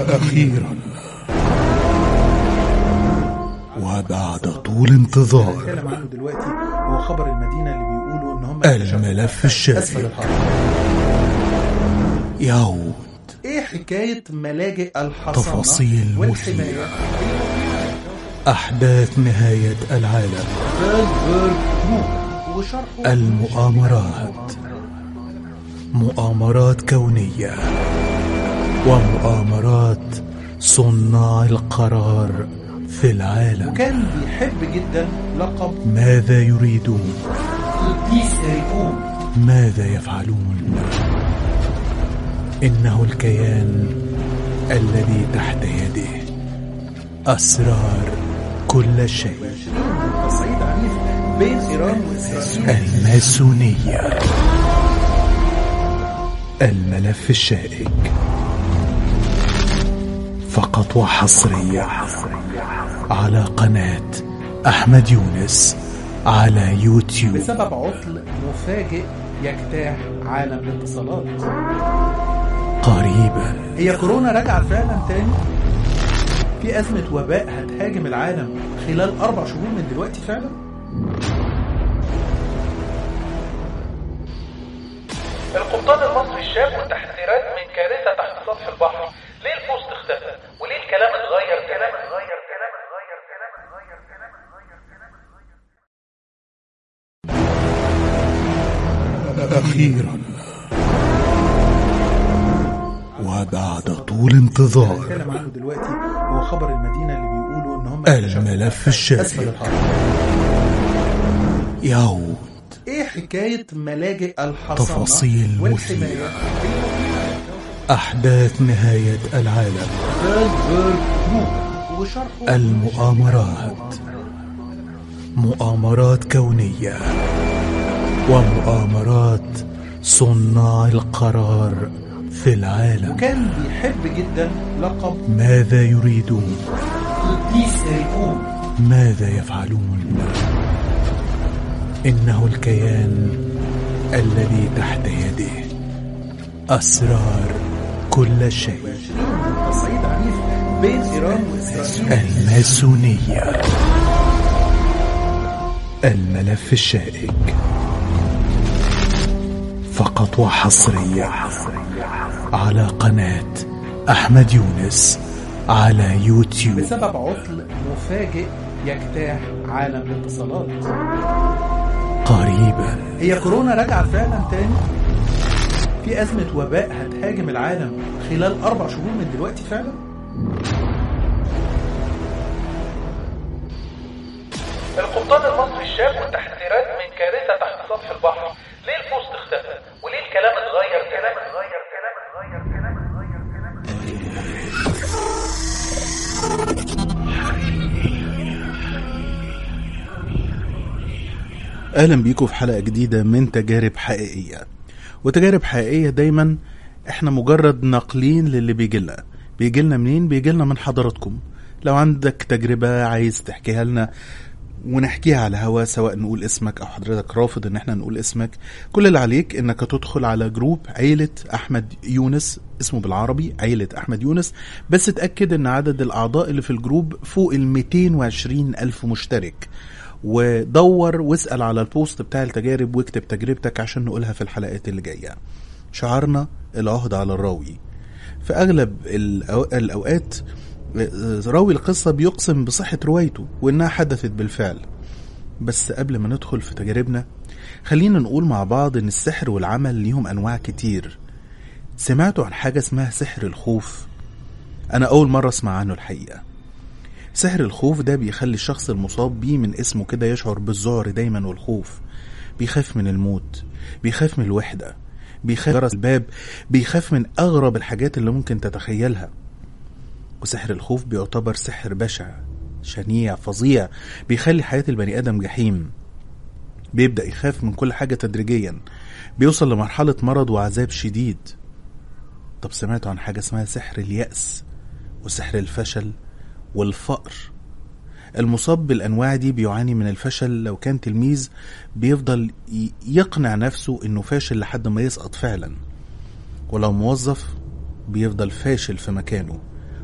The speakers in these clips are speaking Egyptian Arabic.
أخيرا وبعد طول انتظار هنتكلم عنه دلوقتي هو خبر المدينة اللي بيقولوا ان هم الملف الشائك. أسفل الحرب يعود ايه حكاية ملاجئ الحصانة تفاصيل والحماية أحداث نهاية العالم فيلبرغ جروب وشرحه المؤامرات مؤامرات كونية ومؤامرات صناع القرار في العالم وكان بيحب جدا لقب ماذا يريدون قديس إيريكون ماذا يفعلون انه الكيان الذي تحت يده اسرار كل شيء تصعيد عنيف بين إيران وإسرائيل الماسونيه الملف الشائك فقط وحصريا على قناه احمد يونس على يوتيوب بسبب عطل مفاجئ يجتاح عالم الاتصالات قريبا هي كورونا راجعة فعلا تاني في أزمة وباء هتهاجم العالم خلال أربع شهور من دلوقتي فعلا القبطان المصري الشاب والتحذيرات من كارثة تحت سطح البحر ليه البوست اختفى وليه الكلام اتغير كلام اتغير كلام اتغير كلام اتغير كلام اتغير كلام اتغير أخيرا وبعد طول انتظار هنتكلم عنه دلوقتي هو خبر المدينة اللي بيقولوا إن هم الملف الشائك. أسفل الحرب يعود إيه حكاية ملاجئ الحصانة تفاصيل والحماية أحداث نهاية العالم فيلبرغ جروب وشرحه المؤامرات مؤامرات كونية ومؤامرات صناع القرار في العالم وكان بيحب جدا لقب ماذا يريدون قديس إيريكون ماذا يفعلون انه الكيان الذي تحت يده اسرار كل شيء تصعيد عنيف بين إيران وإسرائيل الماسونيه الملف الشائك فقط وحصريا على قناه احمد يونس على يوتيوب بسبب عطل مفاجئ يجتاح عالم الاتصالات قريبا هي كورونا راجعة فعلا تاني في أزمة وباء هتهاجم العالم خلال أربع شهور من دلوقتي فعلا القبطان المصري الشاب والتحذيرات من كارثة تحت سطح البحر ليه البوست اختفى وليه الكلام اتغير كلام اتغير كلام اتغير كلام اتغير كلام اتغير اهلا بيكم في حلقه جديده من تجارب حقيقيه وتجارب حقيقيه دايما احنا مجرد ناقلين للي بيجي لنا بيجي لنا منين بيجي لنا من حضراتكم لو عندك تجربه عايز تحكيها لنا ونحكيها على هوا سواء نقول اسمك او حضرتك رافض ان احنا نقول اسمك كل اللي عليك انك تدخل على جروب عيلة احمد يونس اسمه بالعربي عيلة احمد يونس بس اتأكد ان عدد الاعضاء اللي في الجروب فوق ال 220 الف مشترك ودور واسأل على البوست بتاع التجارب واكتب تجربتك عشان نقولها في الحلقات اللي جاية شعارنا العهد على الراوي في أغلب الأو- الأوقات آه، راوي القصة بيقسم بصحة روايته وإنها حدثت بالفعل بس قبل ما ندخل في تجاربنا خلينا نقول مع بعض إن السحر والعمل ليهم أنواع كتير سمعتوا عن حاجة اسمها سحر الخوف أنا أول مرة أسمع عنه الحقيقة سحر الخوف ده بيخلي الشخص المصاب بيه من اسمه كده يشعر بالذعر دايما والخوف بيخاف من الموت بيخاف من الوحدة بيخاف جرس الباب بيخاف من أغرب الحاجات اللي ممكن تتخيلها وسحر الخوف بيعتبر سحر بشع شنيع فظيع بيخلي حياة البني آدم جحيم بيبدأ يخاف من كل حاجة تدريجيا بيوصل لمرحلة مرض وعذاب شديد طب سمعتوا عن حاجة اسمها سحر اليأس وسحر الفشل والفقر المصاب بالأنواع دي بيعاني من الفشل لو كان تلميذ بيفضل ي- يقنع نفسه إنه فاشل لحد ما يسقط فعلا ولو موظف بيفضل فاشل في مكانه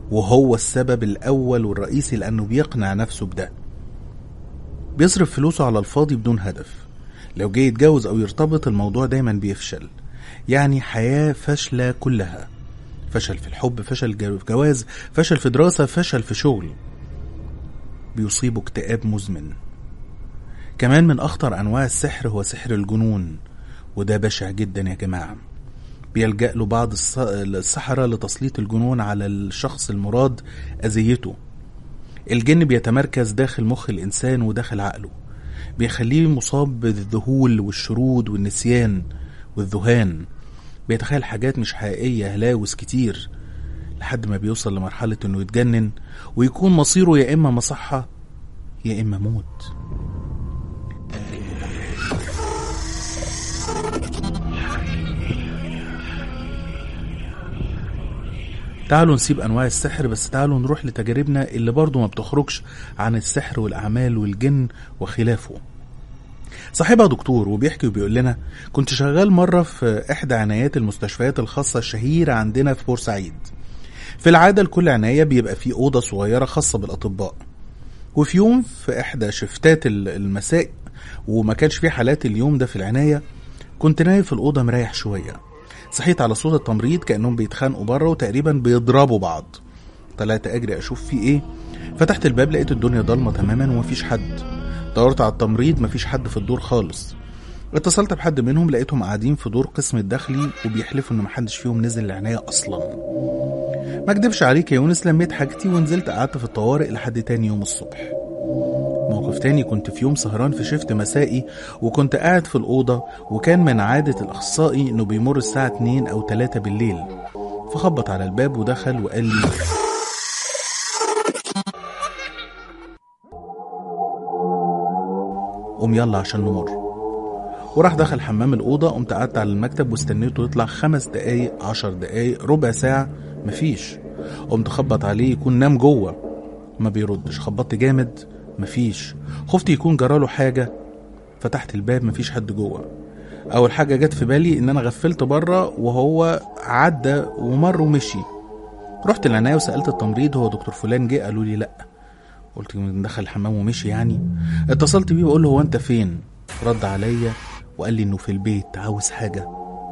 وهو السبب الأول والرئيسي لأنه بيقنع نفسه بده بيصرف فلوسه على الفاضي بدون هدف لو جه يتجوز أو يرتبط الموضوع دايما بيفشل يعني حياة فاشلة كلها فشل في الحب فشل جو- في جواز فشل في دراسة فشل في شغل بيصيبه اكتئاب مزمن كمان من أخطر أنواع السحر هو سحر الجنون وده بشع جدا يا جماعة بيلجأ له بعض الص- السحرة لتسليط الجنون على الشخص المراد أذيته الجن بيتمركز داخل مخ الإنسان وداخل عقله بيخليه مصاب بالذهول والشرود والنسيان والذهان بيتخيل حاجات مش حقيقية هلاوس كتير لحد ما بيوصل لمرحلة انه يتجنن ويكون مصيره يا اما مصحة يا اما موت تعالوا نسيب انواع السحر بس تعالوا نروح لتجاربنا اللي برضو ما بتخرجش عن السحر والاعمال والجن وخلافه صاحبها دكتور وبيحكي وبيقول لنا كنت شغال مرة في إحدى عنايات المستشفيات الخاصة الشهيرة عندنا في بورسعيد في العادة لكل عناية بيبقى في أوضة صغيرة خاصة بالأطباء وفي يوم في إحدى شفتات ال- المساء وما كانش في حالات اليوم ده في العناية كنت نايم في الأوضة مريح شوية صحيت على صوت التمريض كأنهم بيتخانقوا بره وتقريبا بيضربوا بعض طلعت أجري أشوف في إيه فتحت الباب لقيت الدنيا ضلمة تماما ومفيش حد دورت على التمريض مفيش حد في الدور خالص اتصلت بحد منهم لقيتهم قاعدين في دور قسم الداخلي وبيحلفوا ان محدش فيهم نزل العناية اصلا ما اكدبش عليك يا يونس لميت حاجتي ونزلت قعدت في الطوارئ لحد تاني يوم الصبح موقف تاني كنت في يوم سهران في شفت مسائي وكنت قاعد في الأوضة وكان من عادة الأخصائي إنه بيمر الساعة 2 أو 3 بالليل فخبط على الباب ودخل وقال لي قوم يلا عشان نمر وراح دخل حمام الأوضة قمت قعدت على المكتب واستنيته يطلع خمس دقايق عشر دقايق ربع ساعة مفيش قمت خبط عليه يكون نام جوه ما بيردش خبطت جامد مفيش خفت يكون جراله حاجة فتحت الباب مفيش حد جوه أول حاجة جت في بالي إن أنا غفلت بره وهو عدى ومر ومشي رحت العناية وسألت التمريض هو دكتور فلان جه قالوا لي لأ قلت من دخل الحمام ومشي يعني اتصلت بيه بقول له هو انت فين رد عليا وقال لي انه في البيت عاوز حاجه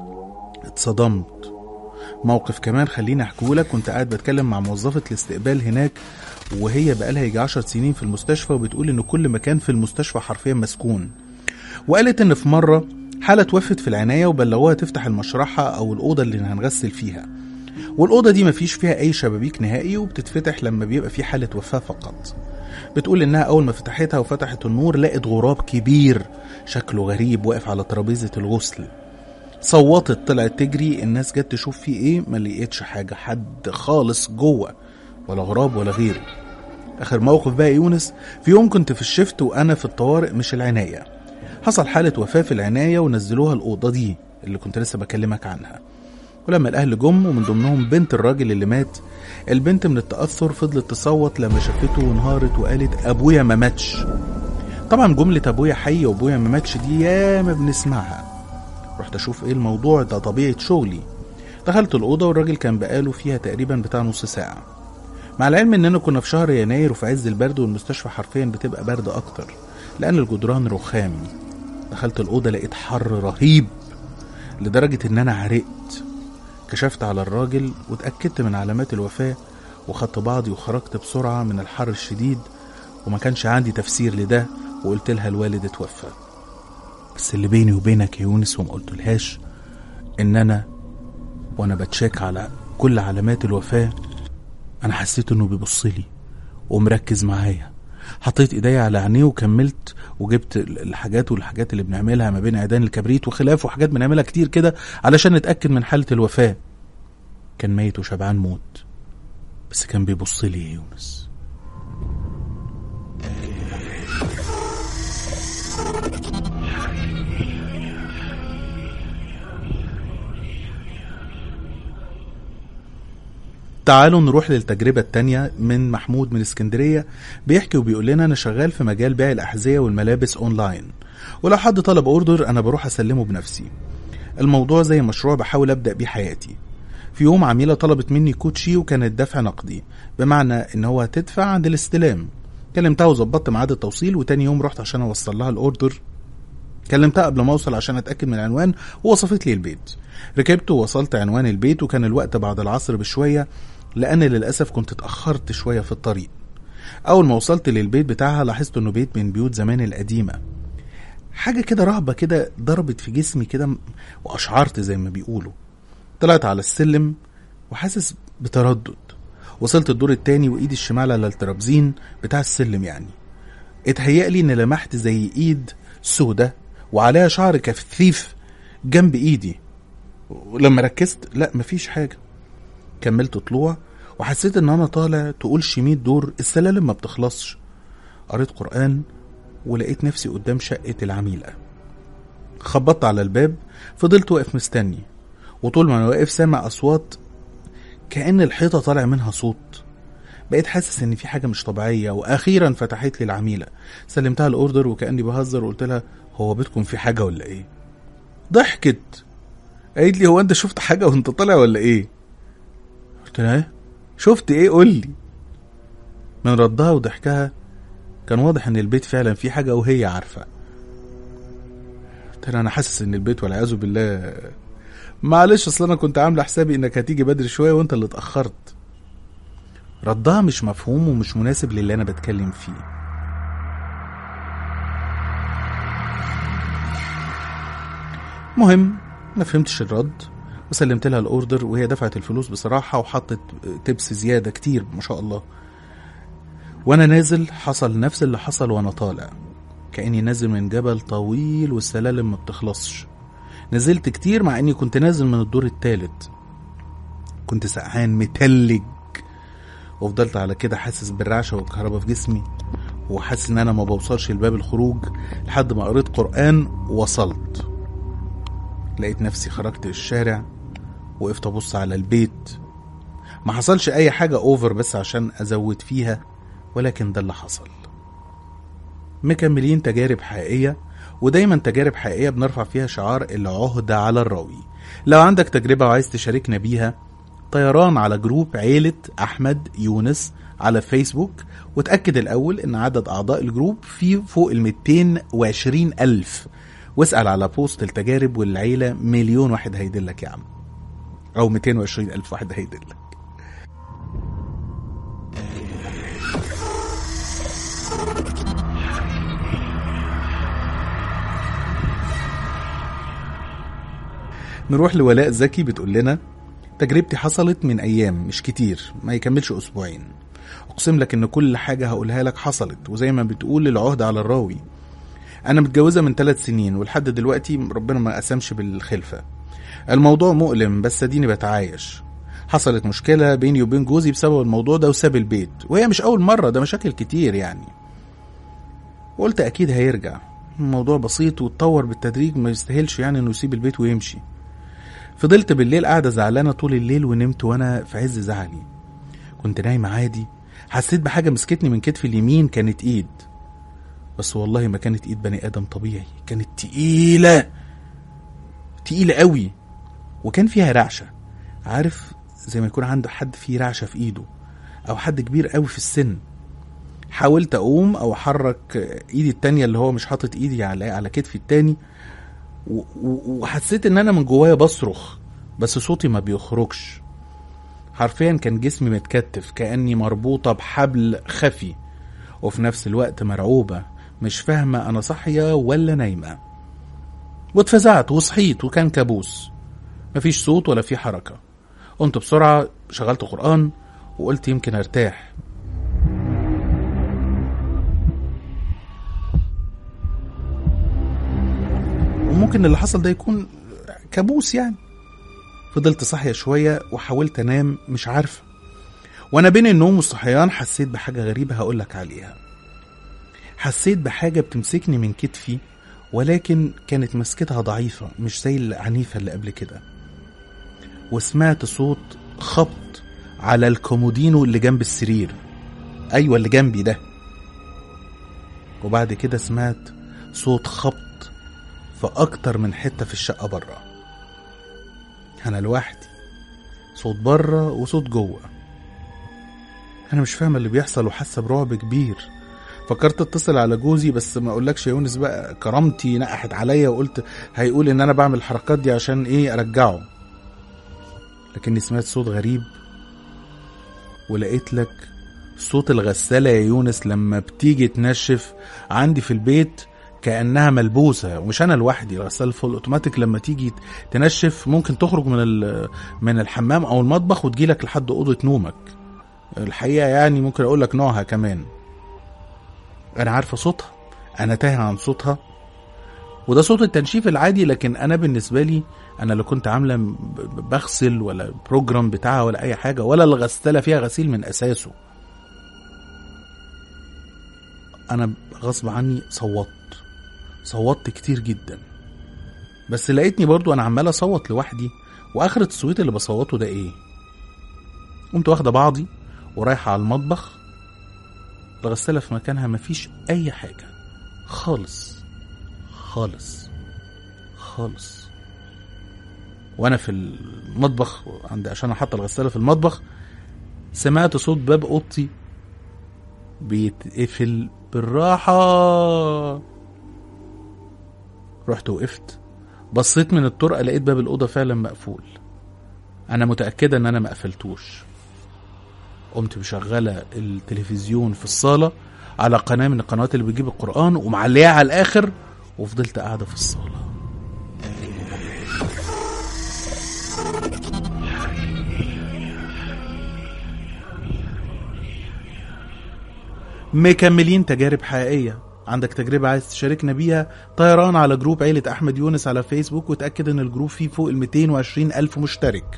اتصدمت موقف كمان خليني احكيهولك كنت قاعد بتكلم مع موظفه الاستقبال هناك وهي بقالها يجي 10 سنين في المستشفى وبتقول ان كل مكان في المستشفى حرفيا مسكون وقالت ان في مره حاله توفت في العنايه وبلغوها تفتح المشرحه او الاوضه اللي هنغسل فيها والأوضة دي مفيش فيها أي شبابيك نهائي وبتتفتح لما بيبقى في حالة وفاة فقط بتقول إنها أول ما فتحتها وفتحت النور لقت غراب كبير شكله غريب واقف على ترابيزة الغسل صوتت طلعت تجري الناس جت تشوف فيه ايه ما لقيتش حاجة حد خالص جوه ولا غراب ولا غيره آخر موقف بقى يونس في يوم كنت في الشفت وأنا في الطوارئ مش العناية حصل حالة وفاة في العناية ونزلوها الأوضة دي اللي كنت لسه بكلمك عنها ولما الأهل جم ومن ضمنهم بنت الراجل اللي مات البنت من التأثر فضلت تصوت لما شافته وانهارت وقالت أبويا ما ماتش طبعا جملة أبويا حي وأبويا ما ماتش دي ياما بنسمعها رحت أشوف إيه الموضوع ده طبيعة شغلي دخلت الأوضة والراجل كان بقاله فيها تقريبا بتاع نص ساعة مع العلم إننا كنا في شهر يناير وفي عز البرد والمستشفى حرفيا بتبقى برد أكتر لأن الجدران رخام دخلت الأوضة لقيت حر رهيب لدرجة إن أنا عرقت كشفت على الراجل واتأكدت من علامات الوفاة وخدت بعضي وخرجت بسرعة من الحر الشديد وما كانش عندي تفسير لده وقلت لها الوالد اتوفى بس اللي بيني وبينك يا يونس وما قلتلهاش ان انا وانا بتشاك على كل علامات الوفاة انا حسيت انه بيبص لي ومركز معايا حطيت ايديا على عينيه وكملت وجبت الحاجات والحاجات اللي بنعملها ما بين عيدان الكبريت وخلافه وحاجات بنعملها كتير كده علشان نتاكد من حاله الوفاه كان ميت وشبعان موت بس كان بيبص لي يا يونس تعالوا نروح للتجربة التانية من محمود من اسكندرية بيحكي وبيقول لنا أنا شغال في مجال بيع الأحذية والملابس أونلاين ولو حد طلب أوردر أنا بروح أسلمه بنفسي الموضوع زي مشروع بحاول أبدأ بيه حياتي في يوم عميلة طلبت مني كوتشي وكانت دفع نقدي بمعنى ان هو هتدفع عند الاستلام كلمتها وظبطت ميعاد التوصيل وتاني يوم رحت عشان اوصل لها الاوردر كلمتها قبل ما اوصل عشان اتاكد من العنوان ووصفت لي البيت ركبت ووصلت عنوان البيت وكان الوقت بعد العصر بشويه لان للاسف كنت اتاخرت شويه في الطريق اول ما وصلت للبيت بتاعها لاحظت انه بيت من بيوت زمان القديمه حاجه كده رهبه كده ضربت في جسمي كده م- واشعرت زي ما بيقولوا طلعت على السلم وحاسس بتردد وصلت الدور التاني وايدي الشمال على الترابزين بتاع السلم يعني اتهيأ لي ان لمحت زي ايد سودة وعليها شعر كثيف جنب ايدي ولما ركزت لا مفيش حاجة كملت طلوع وحسيت ان انا طالع تقول شميت دور السلالم ما بتخلصش قريت قرآن ولقيت نفسي قدام شقة العميلة خبطت على الباب فضلت واقف مستني وطول ما انا واقف سامع اصوات كأن الحيطة طالع منها صوت بقيت حاسس ان في حاجة مش طبيعية واخيرا فتحت لي العميلة سلمتها الاوردر وكأني بهزر وقلت لها هو بيتكم في حاجة ولا ايه ضحكت قالت لي هو انت شفت حاجة وانت طالع ولا ايه قلت لها ايه شفت ايه قول لي من ردها وضحكها كان واضح ان البيت فعلا فيه حاجة وهي عارفة قلت لها انا حاسس ان البيت والعياذ بالله معلش اصل انا كنت عامله حسابي انك هتيجي بدري شويه وانت اللي اتاخرت ردها مش مفهوم ومش مناسب للي انا بتكلم فيه مهم ما فهمتش الرد وسلمت لها الاوردر وهي دفعت الفلوس بصراحه وحطت تبس زياده كتير ما شاء الله وانا نازل حصل نفس اللي حصل وانا طالع كاني نازل من جبل طويل والسلالم ما بتخلصش نزلت كتير مع اني كنت نازل من الدور التالت كنت سقعان متلج وفضلت على كده حاسس بالرعشة والكهرباء في جسمي وحاسس ان انا ما بوصلش لباب الخروج لحد ما قريت قرآن وصلت لقيت نفسي خرجت الشارع وقفت ابص على البيت ما حصلش اي حاجة اوفر بس عشان ازود فيها ولكن ده اللي حصل مكملين تجارب حقيقية ودايما تجارب حقيقية بنرفع فيها شعار العهدة على الراوي لو عندك تجربة وعايز تشاركنا بيها طيران على جروب عيلة أحمد يونس على فيسبوك وتأكد الأول إن عدد أعضاء الجروب فيه فوق ال 220 ألف واسأل على بوست التجارب والعيلة مليون واحد هيدلك يا عم أو 220 ألف واحد هيدلك نروح لولاء زكي بتقول لنا تجربتي حصلت من ايام مش كتير ما يكملش اسبوعين اقسم لك ان كل حاجه هقولها لك حصلت وزي ما بتقول العهد على الراوي انا متجوزه من ثلاث سنين ولحد دلوقتي ربنا ما قسمش بالخلفه الموضوع مؤلم بس اديني بتعايش حصلت مشكله بيني وبين جوزي بسبب الموضوع ده وساب البيت وهي مش اول مره ده مشاكل كتير يعني قلت اكيد هيرجع الموضوع بسيط واتطور بالتدريج ما يستاهلش يعني انه يسيب البيت ويمشي فضلت بالليل قاعدة زعلانة طول الليل ونمت وأنا في عز زعلي كنت نايم عادي حسيت بحاجة مسكتني من كتفي اليمين كانت إيد بس والله ما كانت إيد بني آدم طبيعي كانت تقيلة تقيلة قوي وكان فيها رعشة عارف زي ما يكون عنده حد فيه رعشة في إيده أو حد كبير قوي في السن حاولت أقوم أو أحرك إيدي التانية اللي هو مش حاطط إيدي على على كتفي التاني و- و- وحسيت ان انا من جوايا بصرخ بس صوتي ما بيخرجش حرفيا كان جسمي متكتف كاني مربوطه بحبل خفي وفي نفس الوقت مرعوبه مش فاهمه انا صاحيه ولا نايمه واتفزعت وصحيت وكان كابوس مفيش صوت ولا في حركه قمت بسرعه شغلت قران وقلت يمكن ارتاح وممكن اللي حصل ده يكون كابوس يعني فضلت صاحية شوية وحاولت أنام مش عارفة وأنا بين النوم والصحيان حسيت بحاجة غريبة هقولك عليها حسيت بحاجة بتمسكني من كتفي ولكن كانت مسكتها ضعيفة مش زي العنيفة اللي قبل كده وسمعت صوت خبط على الكومودينو اللي جنب السرير أيوة اللي جنبي ده وبعد كده سمعت صوت خبط في أكتر من حتة في الشقة بره أنا لوحدي صوت بره وصوت جوه انا مش فاهمه اللي بيحصل وحاسه برعب كبير فكرت اتصل على جوزي بس ما اقولكش يا يونس بقى كرامتي نقحت عليا وقلت هيقول ان انا بعمل الحركات دي عشان ايه ارجعه لكني سمعت صوت غريب ولقيت لك صوت الغسالة يا يونس لما بتيجي تنشف عندي في البيت كأنها ملبوسة ومش أنا لوحدي الغسالة الفول أوتوماتيك لما تيجي تنشف ممكن تخرج من ال- من الحمام أو المطبخ وتجيلك لحد أوضة نومك الحقيقة يعني ممكن أقول لك نوعها كمان أنا عارفة صوتها أنا تاهي عن صوتها وده صوت التنشيف العادي لكن أنا بالنسبة لي أنا لا كنت عاملة ب- ب- بغسل ولا بروجرام بتاعها ولا أي حاجة ولا الغسالة فيها غسيل من أساسه انا غصب عني صوتت صوتت كتير جدا بس لقيتني برضو انا عمال اصوت لوحدي واخرة الصويت اللي بصوته ده ايه قمت واخده بعضي ورايحه على المطبخ الغسالة في مكانها مفيش اي حاجة خالص خالص خالص وانا في المطبخ عند عشان احط الغسالة في المطبخ سمعت صوت باب اوضتي بيتقفل بالراحة رحت وقفت بصيت من الطرقة لقيت باب الأوضة فعلا مقفول أنا متأكدة إن أنا ما قفلتوش قمت مشغلة التلفزيون في الصالة على قناة من القنوات اللي بتجيب القرآن ومعليها على الآخر وفضلت قاعدة في الصالة مكملين تجارب حقيقية عندك تجربة عايز تشاركنا بيها طيران على جروب عيلة أحمد يونس على فيسبوك وتأكد إن الجروب فيه فوق ال 220 ألف مشترك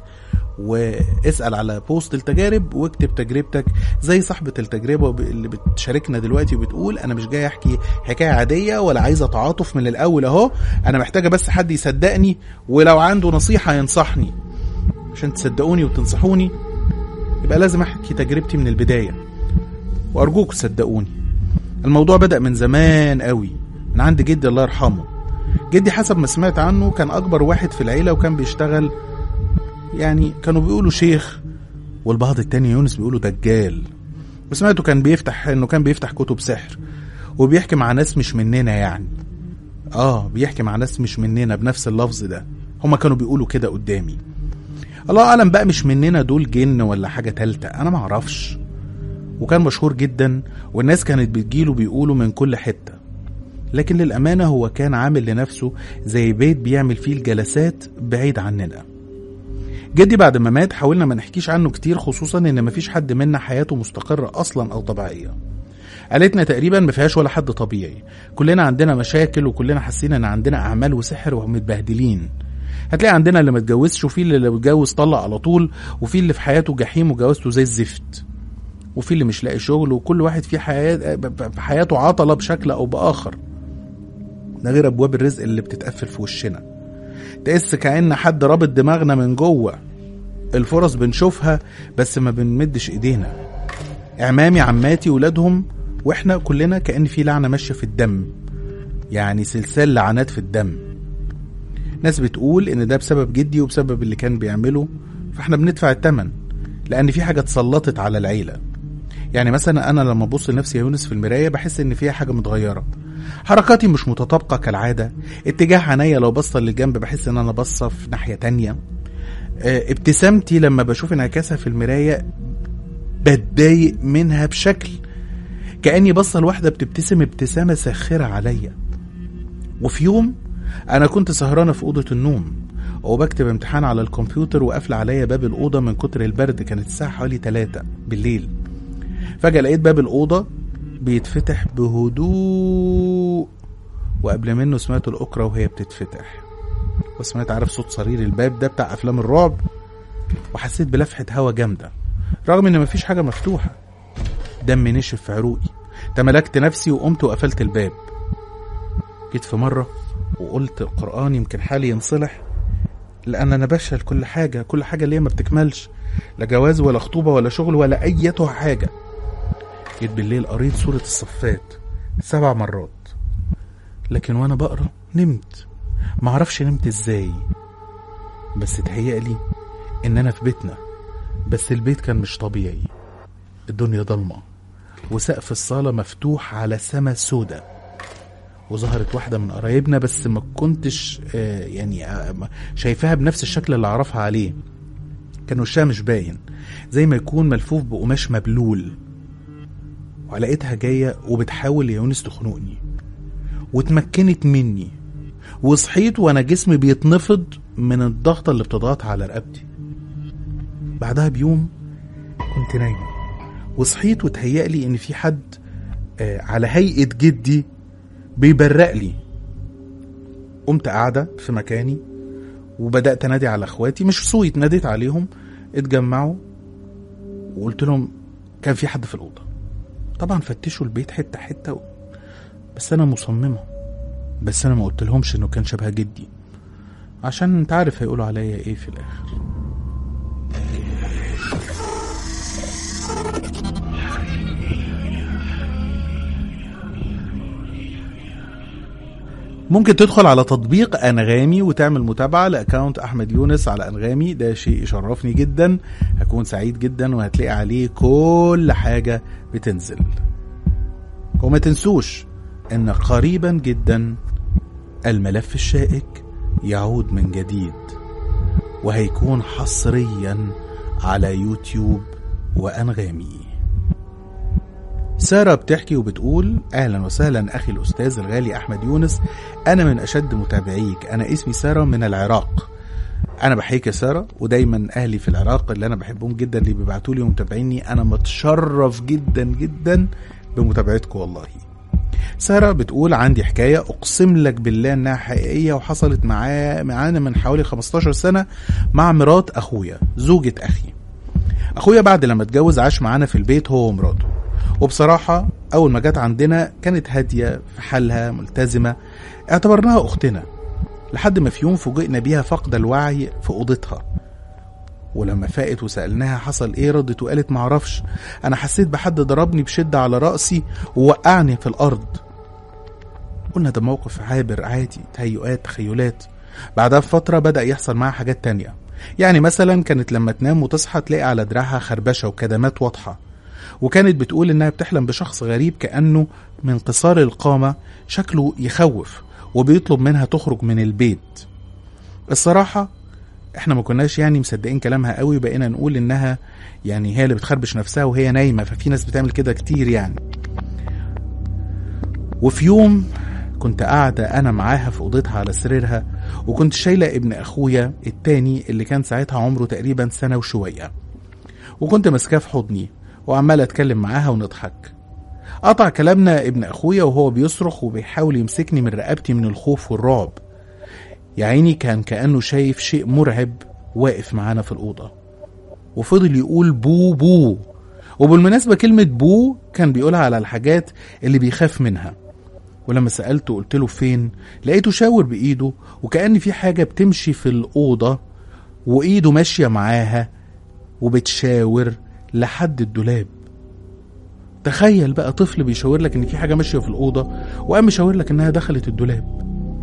واسأل على بوست التجارب واكتب تجربتك زي صاحبة التجربة وب- اللي بتشاركنا دلوقتي وبتقول أنا مش جاي أحكي حكاية عادية ولا عايزة تعاطف من الأول أهو أنا محتاجة بس حد يصدقني ولو عنده نصيحة ينصحني عشان تصدقوني وتنصحوني يبقى لازم أحكي تجربتي من البداية وأرجوكوا صدقوني الموضوع بدأ من زمان قوي من عند جدي الله يرحمه جدي حسب ما سمعت عنه كان أكبر واحد في العيلة وكان بيشتغل يعني كانوا بيقولوا شيخ والبعض التاني يونس بيقولوا دجال وسمعته كان بيفتح انه كان بيفتح كتب سحر وبيحكي مع ناس مش مننا يعني اه بيحكي مع ناس مش مننا بنفس اللفظ ده هما كانوا بيقولوا كده قدامي الله اعلم بقى مش مننا دول جن ولا حاجه تالته انا معرفش وكان مشهور جدا والناس كانت بتجيله بيقولوا من كل حتة لكن للأمانة هو كان عامل لنفسه زي بيت بيعمل فيه الجلسات بعيد عننا جدي بعد ما مات حاولنا ما نحكيش عنه كتير خصوصا ان مفيش حد منا حياته مستقرة اصلا او طبيعية عيلتنا تقريبا ما فيهاش ولا حد طبيعي كلنا عندنا مشاكل وكلنا حاسين ان عندنا اعمال وسحر ومتبهدلين هتلاقي عندنا اللي ما اتجوزش وفي اللي لو اتجوز طلق على طول وفي اللي في حياته جحيم وجوازته زي الزفت وفي اللي مش لاقي شغل وكل واحد في حياة في حياته عطلة بشكل أو بآخر ده غير أبواب الرزق اللي بتتقفل في وشنا تحس كأن حد رابط دماغنا من جوه الفرص بنشوفها بس ما بنمدش ايدينا اعمامي عماتي ولادهم واحنا كلنا كأن في لعنة ماشية في الدم يعني سلسال لعنات في الدم ناس بتقول ان ده بسبب جدي وبسبب اللي كان بيعمله فاحنا بندفع الثمن لان في حاجه اتسلطت على العيله يعني مثلا انا لما ابص لنفسي يا يونس في المرايه بحس ان فيها حاجه متغيره حركاتي مش متطابقه كالعاده اتجاه عينيا لو بصه للجنب بحس ان انا باصه في ناحيه تانية آه، ابتسامتي لما بشوف انعكاسها في المرايه بتضايق منها بشكل كاني بصه لواحده بتبتسم ابتسامه ساخره عليا وفي يوم انا كنت سهرانه في اوضه النوم وبكتب امتحان على الكمبيوتر وقافل عليا باب الاوضه من كتر البرد كانت الساعه حوالي 3 بالليل فجاه لقيت باب الاوضه بيتفتح بهدوء وقبل منه سمعت الاكره وهي بتتفتح وسمعت عارف صوت صرير الباب ده بتاع افلام الرعب وحسيت بلفحه هوا جامده رغم ان مفيش حاجه مفتوحه دم نشف في عروقي تملكت نفسي وقمت وقفلت الباب جيت في مرة وقلت القرآن يمكن حالي ينصلح لأن أنا بشهل كل حاجة كل حاجة ليا ما بتكملش لا جواز ولا خطوبة ولا شغل ولا أيتها حاجة جيت بالليل قريت سورة الصفات سبع مرات لكن وأنا بقرا نمت معرفش نمت ازاي بس اتهيألي إن أنا في بيتنا بس البيت كان مش طبيعي الدنيا ضلمة وسقف الصالة مفتوح على سما سودا وظهرت واحدة من قرايبنا بس ما كنتش آه، يعني آه، ما- شايفاها بنفس الشكل اللي أعرفها عليه كان وشها مش باين زي ما يكون ملفوف بقماش مبلول ولقيتها جاية وبتحاول يا يونس تخنقني واتمكنت مني وصحيت وانا جسمي بيتنفض من الضغطة اللي بتضغط على رقبتي بعدها بيوم كنت نايم وصحيت وتهيألي ان في حد آه، على هيئة جدي بيبرق لي قمت قاعدة في مكاني وبدأت انادي على اخواتي مش صويت ناديت عليهم اتجمعوا وقلت لهم كان في حد في الأوضة طبعا فتشوا البيت حتة حتة و... بس أنا مصممة بس أنا ما قلت لهمش إنه كان شبه جدي عشان أنت عارف هيقولوا عليا إيه في الآخر ممكن تدخل على تطبيق انغامي وتعمل متابعه لاكونت احمد يونس على انغامي ده شيء يشرفني جدا هكون سعيد جدا وهتلاقي عليه كل حاجه بتنزل وما تنسوش ان قريبا جدا الملف الشائك يعود من جديد وهيكون حصريا على يوتيوب وانغامي سارة بتحكي وبتقول أهلا وسهلا أخي الأستاذ الغالي أحمد يونس أنا من أشد متابعيك أنا اسمي سارة من العراق أنا بحييك يا سارة ودايما أهلي في العراق اللي أنا بحبهم جدا اللي بيبعتوا لي ومتابعيني أنا متشرف جدا جدا بمتابعتكم والله سارة بتقول عندي حكاية أقسم لك بالله إنها حقيقية وحصلت معايا معانا من حوالي 15 سنة مع مرات أخويا زوجة أخي أخويا بعد لما اتجوز عاش معانا في البيت هو ومراته وبصراحة أول ما جت عندنا كانت هادية في حالها ملتزمة اعتبرناها أختنا لحد ما في يوم فوجئنا بيها فقد الوعي في أوضتها ولما فاقت وسألناها حصل ايه ردت وقالت معرفش انا حسيت بحد ضربني بشدة على رأسي ووقعني في الارض قلنا ده موقف عابر عادي تهيؤات تخيلات بعدها بفترة بدأ يحصل معاها حاجات تانية يعني مثلا كانت لما تنام وتصحى تلاقي على دراعها خربشة وكدمات واضحة وكانت بتقول انها بتحلم بشخص غريب كأنه من قصار القامة شكله يخوف وبيطلب منها تخرج من البيت الصراحة احنا ما كناش يعني مصدقين كلامها قوي بقينا نقول انها يعني هي اللي بتخربش نفسها وهي نايمة ففي ناس بتعمل كده كتير يعني وفي يوم كنت قاعدة أنا معاها في أوضتها على سريرها وكنت شايلة ابن أخويا التاني اللي كان ساعتها عمره تقريبا سنة وشوية وكنت ماسكاه في حضني وعمال أتكلم معاها ونضحك قطع كلامنا ابن أخويا وهو بيصرخ وبيحاول يمسكني من رقبتي من الخوف والرعب يا عيني كان كأنه شايف شيء مرعب واقف معانا في الأوضة وفضل يقول بو بو وبالمناسبة كلمة بو كان بيقولها على الحاجات اللي بيخاف منها ولما سألته قلت له فين لقيته شاور بإيده وكأن في حاجة بتمشي في الأوضة وإيده ماشية معاها وبتشاور لحد الدولاب تخيل بقى طفل بيشاور لك ان في حاجه ماشيه في الاوضه وقام مشاور لك انها دخلت الدولاب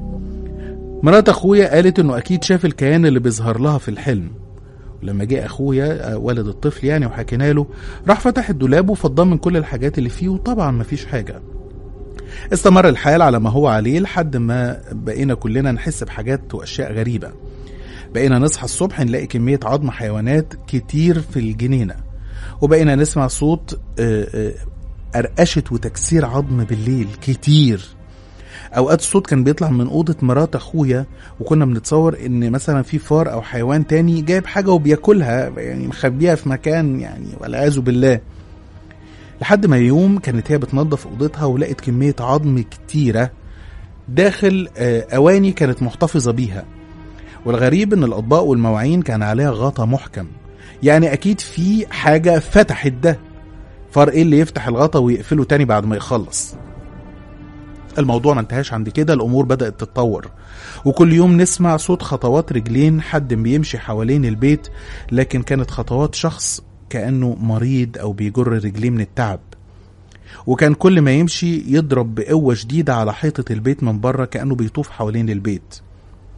مرات اخويا قالت انه اكيد شاف الكيان اللي بيظهر لها في الحلم ولما جه اخويا آه، والد الطفل يعني وحكينا له راح فتح الدولاب وفضاه من كل الحاجات اللي فيه وطبعا مفيش حاجه استمر الحال على ما هو عليه لحد ما بقينا كلنا نحس بحاجات واشياء غريبه بقينا نصحى الصبح نلاقي كميه عظم حيوانات كتير في الجنينه وبقينا نسمع صوت آه، آه، قرقشه وتكسير عظم بالليل كتير اوقات الصوت كان بيطلع من اوضه مرات اخويا وكنا بنتصور ان مثلا في فار او حيوان تاني جايب حاجه وبياكلها يعني مخبيها في مكان يعني والعياذ بالله لحد ما يوم كانت هي بتنظف اوضتها ولقت كميه عظم كتيره داخل آه، اواني كانت محتفظه بيها والغريب ان الاطباق والمواعين كان عليها غطا محكم يعني اكيد في حاجه فتحت ده فار ايه اللي يفتح الغطا ويقفله تاني بعد ما يخلص الموضوع ما انتهاش عند كده الامور بدات تتطور وكل يوم نسمع صوت خطوات رجلين حد بيمشي حوالين البيت لكن كانت خطوات شخص كانه مريض او بيجر رجليه من التعب وكان كل ما يمشي يضرب بقوه شديده على حيطه البيت من بره كانه بيطوف حوالين البيت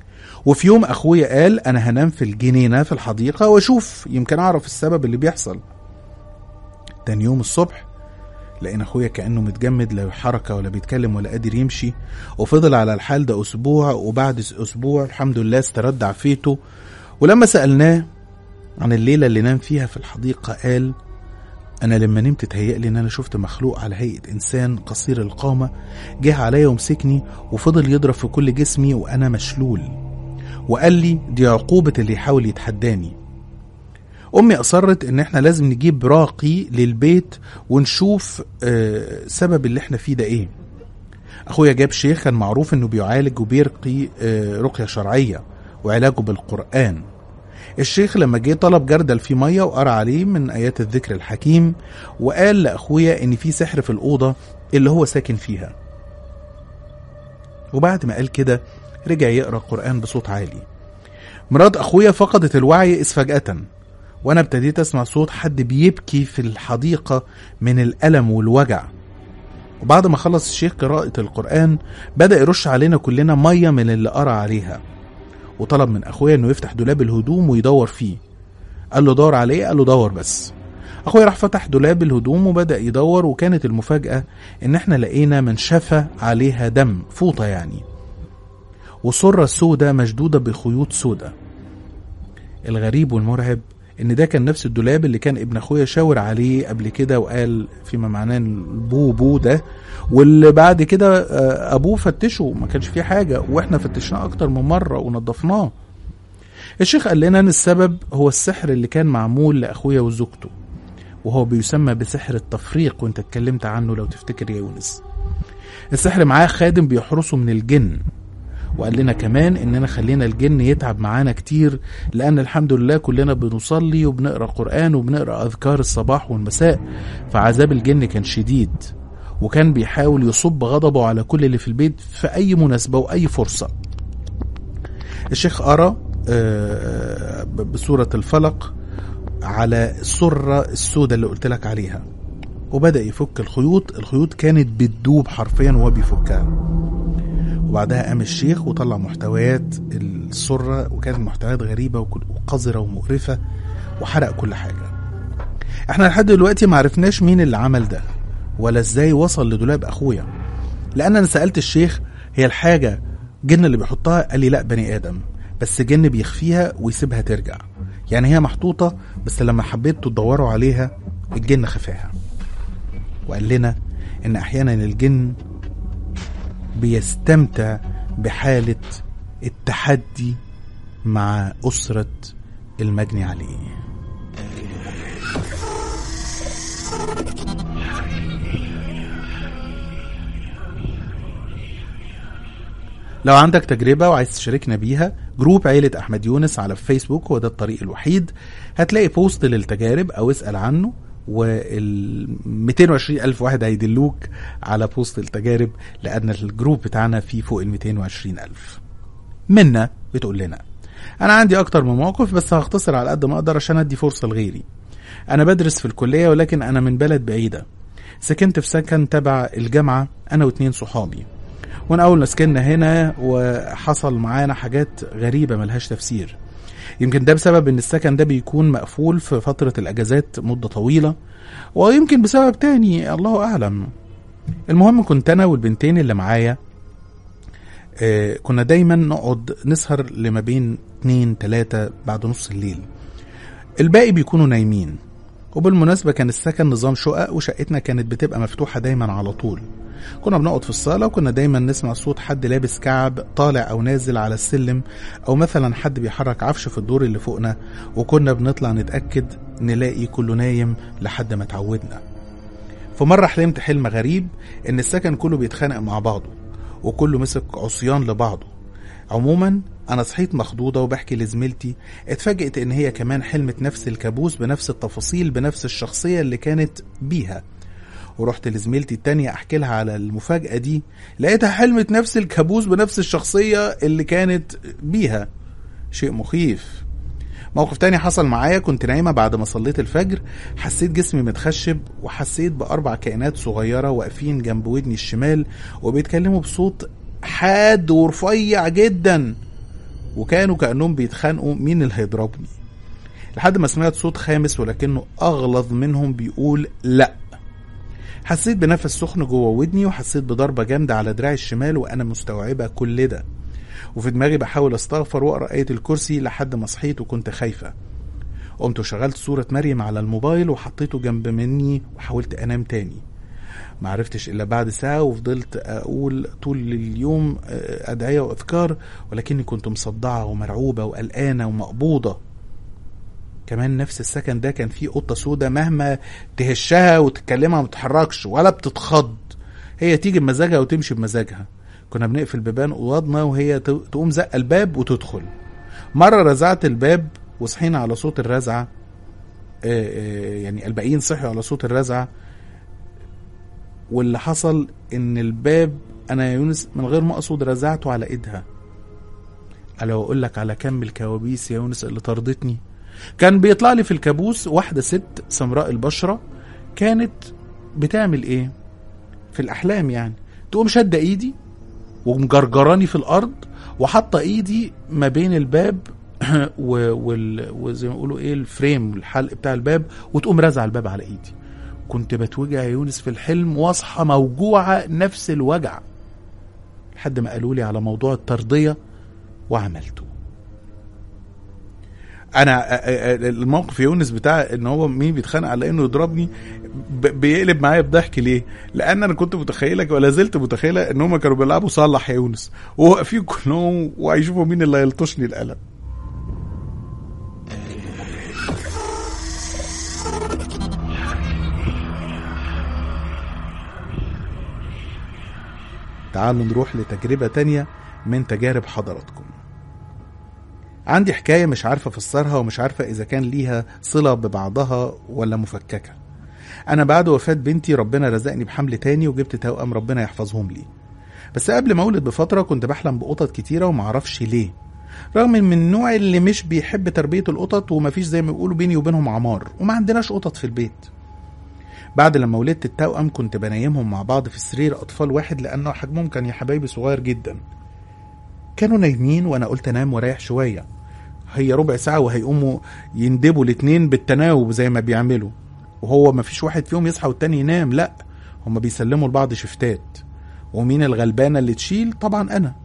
وفي يوم اخويا قال انا هنام في الجنينه في الحديقه واشوف يمكن اعرف السبب اللي بيحصل تاني يوم الصبح لقينا اخويا كانه متجمد لا حركه ولا بيتكلم ولا قادر يمشي وفضل على الحال ده اسبوع وبعد اسبوع الحمد لله استرد عافيته ولما سالناه عن الليله اللي نام فيها في الحديقه قال انا لما نمت تهيألي ان انا شفت مخلوق على هيئه انسان قصير القامه جه عليا ومسكني وفضل يضرب في كل جسمي وانا مشلول وقال لي دي عقوبه اللي يحاول يتحداني امي اصرت ان احنا لازم نجيب راقي للبيت ونشوف آه، سبب اللي احنا فيه ده ايه اخويا جاب شيخ كان معروف انه بيعالج وبيرقي آه، رقيه شرعيه وعلاجه بالقران الشيخ لما جه طلب جردل فيه ميه وقرا عليه من ايات الذكر الحكيم وقال لاخويا ان في سحر في الاوضه اللي هو ساكن فيها وبعد ما قال كده رجع يقرا قران بصوت عالي مرات اخويا فقدت الوعي اذ فجاه وانا ابتديت اسمع صوت حد بيبكي في الحديقه من الالم والوجع وبعد ما خلص الشيخ قراءة القرآن بدأ يرش علينا كلنا مية من اللي قرأ عليها وطلب من أخويا إنه يفتح دولاب الهدوم ويدور فيه قال له دور عليه قال له دور بس أخويا راح فتح دولاب الهدوم وبدأ يدور وكانت المفاجأة إن إحنا لقينا منشفة عليها دم فوطة يعني وسرة سودة مشدودة بخيوط سودة الغريب والمرعب ان ده كان نفس الدولاب اللي كان ابن اخويا شاور عليه قبل كده وقال فيما معناه البو بو ده واللي بعد كده آه، ابوه فتشه ما كانش فيه حاجه واحنا فتشناه اكتر من مره ونضفناه الشيخ قال لنا ان السبب هو السحر اللي كان معمول لاخويا وزوجته وهو بيسمى بسحر التفريق وانت اتكلمت عنه لو تفتكر يا يونس السحر معاه خادم بيحرسه من الجن وقال لنا كمان اننا خلينا الجن يتعب معانا كتير لان الحمد لله كلنا بنصلي وبنقرا قران وبنقرا اذكار الصباح والمساء فعذاب الجن كان شديد وكان بيحاول يصب غضبه على كل اللي في البيت في اي مناسبه واي فرصه الشيخ قرا آه، ب- بسوره الفلق على السره السوداء اللي قلت لك عليها وبدا يفك الخيوط الخيوط كانت بتدوب حرفيا وهو بيفكها وبعدها قام الشيخ وطلع محتويات السرة وكانت محتويات غريبة وك- وقذرة ومقرفة وحرق كل حاجة احنا لحد دلوقتي معرفناش مين اللي عمل ده ولا ازاي وصل لدولاب اخويا لان انا سألت الشيخ هي الحاجة جن اللي بيحطها قال لي لا بني ادم بس جن بيخفيها ويسيبها ترجع يعني هي محطوطة بس لما حبيتوا تدوروا عليها الجن خفاها وقال لنا ان احيانا الجن بيستمتع بحالة التحدي مع أسرة المجني عليه لو عندك تجربة وعايز تشاركنا بيها جروب عيلة أحمد يونس على فيسبوك هو ده الطريق الوحيد هتلاقي بوست للتجارب أو اسأل عنه وال 220 ألف واحد هيدلوك على بوست التجارب لأن الجروب بتاعنا فيه فوق ال 220 ألف منا بتقول لنا أنا عندي أكتر من موقف بس هختصر على قد ما أقدر عشان أدي فرصة لغيري أنا بدرس في الكلية ولكن أنا من بلد بعيدة سكنت في سكن تبع الجامعة أنا واتنين صحابي وانا اول ما سكننا هنا وحصل معانا حاجات غريبه ملهاش تفسير يمكن ده بسبب ان السكن ده بيكون مقفول في فتره الاجازات مده طويله ويمكن بسبب تاني الله اعلم المهم كنت انا والبنتين اللي معايا آه، كنا دايما نقعد نسهر لما بين اتنين تلاتة بعد نص الليل الباقي بيكونوا نايمين وبالمناسبة كان السكن نظام شقق وشقتنا كانت بتبقى مفتوحة دايما على طول كنا بنقعد في الصالة وكنا دايما نسمع صوت حد لابس كعب طالع أو نازل على السلم أو مثلا حد بيحرك عفش في الدور اللي فوقنا وكنا بنطلع نتأكد نلاقي كله نايم لحد ما اتعودنا في مرة حلمت حلم غريب إن السكن كله بيتخانق مع بعضه وكله مسك عصيان لبعضه عموما أنا صحيت مخضوضة وبحكي لزميلتي اتفاجئت إن هي كمان حلمت نفس الكابوس بنفس التفاصيل بنفس الشخصية اللي كانت بيها ورحت لزميلتي التانية أحكي لها على المفاجأة دي لقيتها حلمت نفس الكابوس بنفس الشخصية اللي كانت بيها شيء مخيف موقف تاني حصل معايا كنت نايمة بعد ما صليت الفجر حسيت جسمي متخشب وحسيت بأربع كائنات صغيرة واقفين جنب ودني الشمال وبيتكلموا بصوت حاد ورفيع جدا وكانوا كأنهم بيتخانقوا مين اللي هيضربني لحد ما سمعت صوت خامس ولكنه أغلظ منهم بيقول لأ حسيت بنفس سخن جوه ودني وحسيت بضربة جامدة على دراعي الشمال وأنا مستوعبة كل ده وفي دماغي بحاول استغفر واقرا آية الكرسي لحد ما صحيت وكنت خايفة قمت وشغلت صورة مريم على الموبايل وحطيته جنب مني وحاولت أنام تاني ما عرفتش إلا بعد ساعة وفضلت أقول طول اليوم آه، أدعية وأذكار ولكني كنت مصدعة ومرعوبة وقلقانة ومقبوضة كمان نفس السكن ده كان فيه قطة سودة مهما تهشها وتكلمها ما تتحركش ولا بتتخض هي تيجي بمزاجها وتمشي بمزاجها كنا بنقفل بيبان اوضنا وهي ت- تقوم زق الباب وتدخل مرة رزعت الباب وصحينا على صوت الرزعة آه، آه، يعني الباقيين صحوا على صوت الرزعة واللي حصل ان الباب انا يا يونس من غير ما اقصد رزعته على ايدها الا واقول لك على كم الكوابيس يا يونس اللي طردتني كان بيطلع لي في الكابوس واحده ست سمراء البشره كانت بتعمل ايه في الاحلام يعني تقوم شاده ايدي ومجرجراني في الارض وحاطه ايدي ما بين الباب و- وال... وزي ما يقولوا ايه الفريم الحلق بتاع الباب وتقوم رازعه الباب على ايدي كنت بتوجع يا يونس في الحلم واصحى موجوعه نفس الوجع لحد ما قالوا لي على موضوع الترضيه وعملته انا أ- أ- الموقف يا يونس بتاع ان هو مين بيتخانق على انه يضربني ب- بيقلب معايا بضحك ليه؟ لان انا كنت متخيله ولا زلت متخيله ان هم كانوا بيلعبوا صلح يا يونس وواقفين كلهم وهيشوفوا مين اللي هيلطشني القلم تعالوا نروح لتجربة تانية من تجارب حضراتكم عندي حكاية مش عارفة أفسرها ومش عارفة إذا كان ليها صلة ببعضها ولا مفككة أنا بعد وفاة بنتي ربنا رزقني بحمل تاني وجبت توأم ربنا يحفظهم لي بس قبل ما أولد بفترة كنت بحلم بقطط كتيرة ومعرفش ليه رغم من النوع اللي مش بيحب تربية القطط ومفيش زي ما بيقولوا بيني وبينهم عمار وما عندناش قطط في البيت بعد لما ولدت التوأم كنت بنيمهم مع بعض في سرير أطفال واحد لأنه حجمهم كان يا حبايبي صغير جدا كانوا نايمين وأنا قلت أنام ورايح شوية هي ربع ساعة وهيقوموا يندبوا الاتنين بالتناوب زي ما بيعملوا وهو ما فيش واحد فيهم يصحى والتاني ينام لا هما بيسلموا لبعض شفتات ومين الغلبانة اللي تشيل طبعا أنا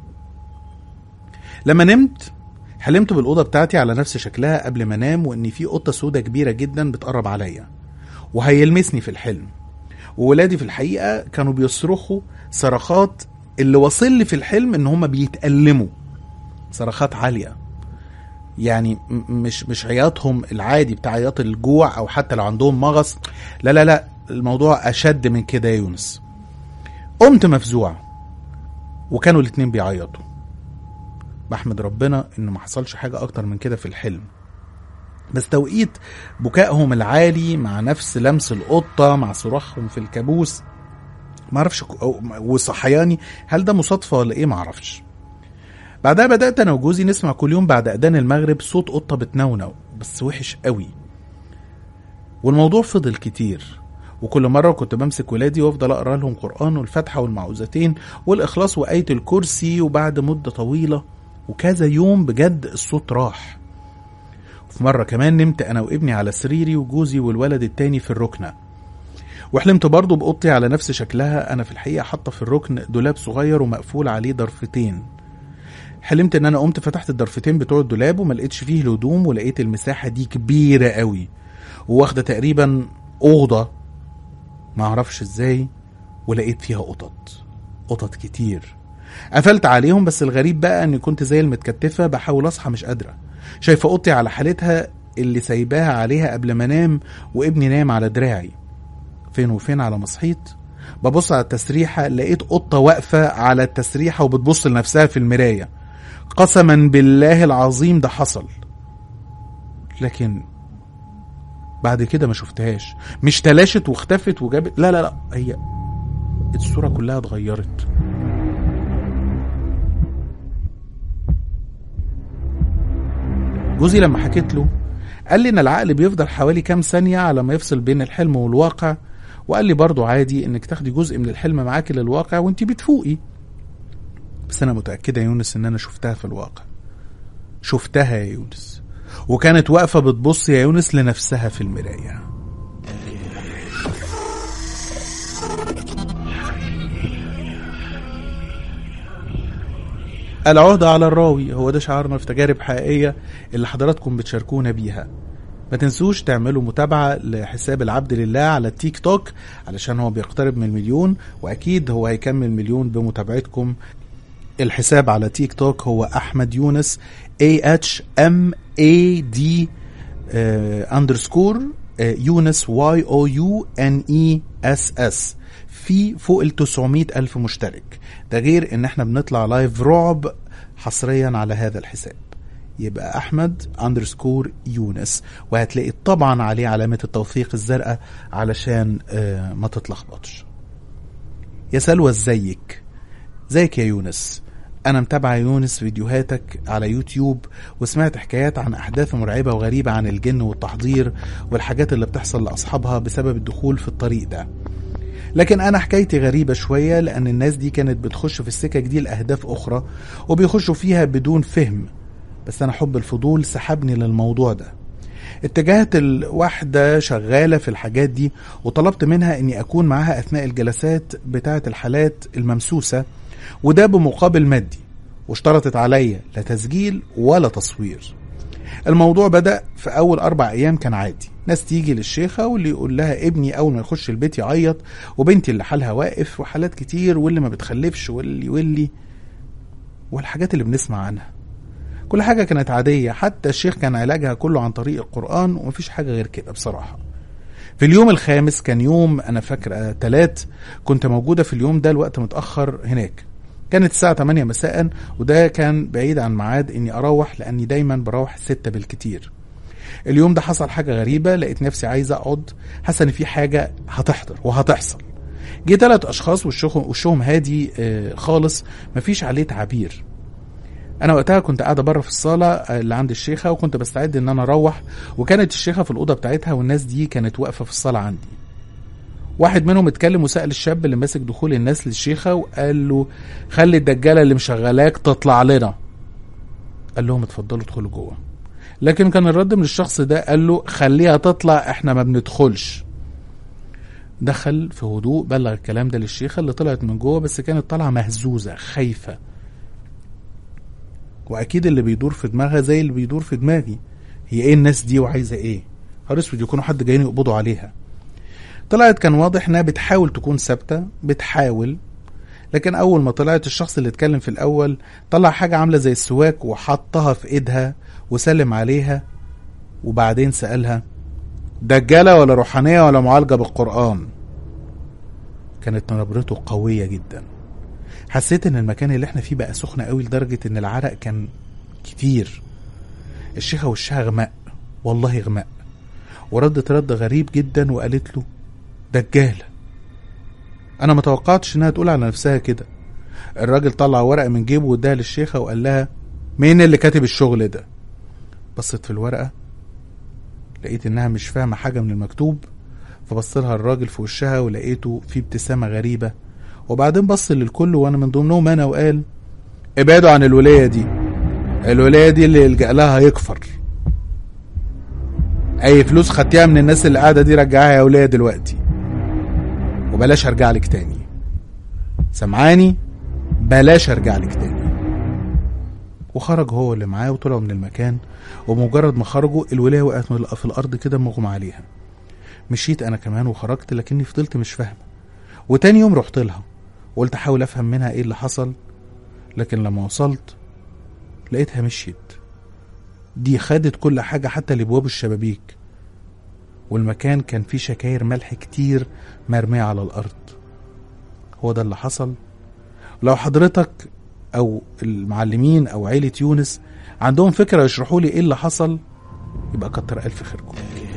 لما نمت حلمت بالأوضة بتاعتي على نفس شكلها قبل ما انام وإن في قطة سودة كبيرة جدا بتقرب عليا وهيلمسني في الحلم وولادي في الحقيقة كانوا بيصرخوا صرخات اللي واصل لي في الحلم ان هم بيتألموا صرخات عالية يعني م- مش مش عياطهم العادي بتاع عياط الجوع او حتى لو عندهم مغص لا لا لا الموضوع اشد من كده يا يونس قمت مفزوع وكانوا الاتنين بيعيطوا بحمد ربنا انه ما حصلش حاجة اكتر من كده في الحلم بس توقيت بكائهم العالي مع نفس لمس القطة مع صراخهم في الكابوس معرفش ك- أو- وصحياني هل ده مصادفة ولا ايه معرفش بعدها بدأت أنا وجوزي نسمع كل يوم بعد أذان المغرب صوت قطة بتنونو بس وحش قوي والموضوع فضل كتير وكل مرة كنت بمسك ولادي وافضل اقرا لهم قرآن والفاتحة والمعوذتين والإخلاص وآية الكرسي وبعد مدة طويلة وكذا يوم بجد الصوت راح وفي مرة كمان نمت أنا وابني على سريري وجوزي والولد التاني في الركنة وحلمت برضه بقطي على نفس شكلها أنا في الحقيقة حاطة في الركن دولاب صغير ومقفول عليه ضرفتين حلمت ان انا قمت فتحت الضرفتين بتوع الدولاب وما لقيتش فيه الهدوم ولقيت المساحه دي كبيره قوي وواخده تقريبا اوضه ما اعرفش ازاي ولقيت فيها قطط قطط كتير قفلت عليهم بس الغريب بقى اني كنت زي المتكتفه بحاول اصحى مش قادره شايفه اوضتي على حالتها اللي سايباها عليها قبل ما انام وابني نام على دراعي فين وفين على ما صحيت ببص على التسريحه لقيت قطه واقفه على التسريحه وبتبص لنفسها في المرايه قسما بالله العظيم ده حصل لكن بعد كده ما شفتهاش مش تلاشت واختفت وجابت لا لا لا هي الصورة كلها اتغيرت جوزي لما حكيت له قال لي ان العقل بيفضل حوالي كام ثانية على ما يفصل بين الحلم والواقع وقال لي برضو عادي انك تاخدي جزء من الحلم معاكي للواقع وانت بتفوقي بس انا متأكدة يا يونس ان انا شفتها في الواقع شفتها يا يونس وكانت واقفة بتبص يا يونس لنفسها في المراية العهدة على الراوي هو ده شعارنا في تجارب حقيقية اللي حضراتكم بتشاركونا بيها ما تنسوش تعملوا متابعة لحساب العبد لله على التيك توك علشان هو بيقترب من المليون وأكيد هو هيكمل مليون بمتابعتكم الحساب على تيك توك هو أحمد يونس A H M A D اندرسكور يونس واي او يو ان اي اس اس في فوق ال 900 ألف مشترك ده غير ان احنا بنطلع لايف رعب حصريا على هذا الحساب يبقى احمد اندرسكور يونس وهتلاقي طبعا عليه علامة التوثيق الزرقاء علشان آه، ما تتلخبطش يا سلوى ازيك ازيك يا يونس انا متابعه يونس فيديوهاتك على يوتيوب وسمعت حكايات عن احداث مرعبه وغريبه عن الجن والتحضير والحاجات اللي بتحصل لاصحابها بسبب الدخول في الطريق ده لكن انا حكايتي غريبه شويه لان الناس دي كانت بتخش في السكك دي لاهداف اخرى وبيخشوا فيها بدون فهم بس انا حب الفضول سحبني للموضوع ده اتجهت الواحدة شغالة في الحاجات دي وطلبت منها اني اكون معاها اثناء الجلسات بتاعة الحالات الممسوسة وده بمقابل مادي واشترطت عليا لا تسجيل ولا تصوير الموضوع بدأ في أول أربع أيام كان عادي ناس تيجي للشيخة واللي يقول لها ابني أول ما يخش البيت يعيط وبنتي اللي حالها واقف وحالات كتير واللي ما بتخلفش واللي واللي والحاجات اللي بنسمع عنها كل حاجة كانت عادية حتى الشيخ كان علاجها كله عن طريق القرآن ومفيش حاجة غير كده بصراحة في اليوم الخامس كان يوم أنا فاكر آه، تلات كنت موجودة في اليوم ده الوقت متأخر هناك كانت الساعة 8 مساء وده كان بعيد عن ميعاد اني اروح لاني دايما بروح 6 بالكتير اليوم ده حصل حاجة غريبة لقيت نفسي عايز اقعد حاسة ان في حاجة هتحضر وهتحصل جه ثلاث اشخاص وشهم وشهم هادي آه، خالص مفيش عليه تعابير انا وقتها كنت قاعده بره في الصاله آه، اللي عند الشيخه وكنت بستعد ان انا اروح وكانت الشيخه في الاوضه بتاعتها والناس دي كانت واقفه في الصاله عندي واحد منهم اتكلم وسأل الشاب اللي ماسك دخول الناس للشيخة وقال له خلي الدجالة اللي مشغلاك تطلع لنا قال لهم اتفضلوا ادخلوا جوه لكن كان الرد من الشخص ده قال له خليها تطلع احنا ما بندخلش دخل في هدوء بلغ الكلام ده للشيخة اللي طلعت من جوه بس كانت طالعة مهزوزة خايفة واكيد اللي بيدور في دماغها زي اللي بيدور في دماغي هي ايه الناس دي وعايزة ايه نهار اسود يكونوا حد جايين يقبضوا عليها طلعت كان واضح انها بتحاول تكون ثابته بتحاول لكن اول ما طلعت الشخص اللي اتكلم في الاول طلع حاجه عامله زي السواك وحطها في ايدها وسلم عليها وبعدين سالها دجاله ولا روحانيه ولا معالجه بالقران كانت نبرته قويه جدا حسيت ان المكان اللي احنا فيه بقى سخن قوي لدرجه ان العرق كان كتير الشيخه وشها غماء والله غماء وردت رد غريب جدا وقالت له دجالة أنا ما توقعتش إنها تقول على نفسها كده الراجل طلع ورقة من جيبه واداها للشيخة وقال لها مين اللي كاتب الشغل ده بصت في الورقة لقيت إنها مش فاهمة حاجة من المكتوب فبص لها الراجل في وشها ولقيته في ابتسامة غريبة وبعدين بص للكل وأنا من ضمنهم أنا وقال ابعدوا عن الولاية دي الولاية دي اللي يلجأ لها هيكفر اي فلوس خدتيها من الناس اللي قاعده دي رجعها يا وليه دلوقتي وبلاش ارجع لك تاني سمعاني بلاش ارجع لك تاني وخرج هو اللي معاه وطلعوا من المكان ومجرد ما خرجوا الولايه وقعت في الارض كده مغمى عليها مشيت انا كمان وخرجت لكني فضلت مش فاهمه وتاني يوم رحت لها وقلت احاول افهم منها ايه اللي حصل لكن لما وصلت لقيتها مشيت دي خدت كل حاجة حتى لابواب الشبابيك والمكان كان فيه شكاير ملح كتير مرمية على الأرض هو ده اللي حصل لو حضرتك أو المعلمين أو عيلة يونس عندهم فكرة يشرحوا لي إيه اللي حصل يبقى كتر ألف خيركم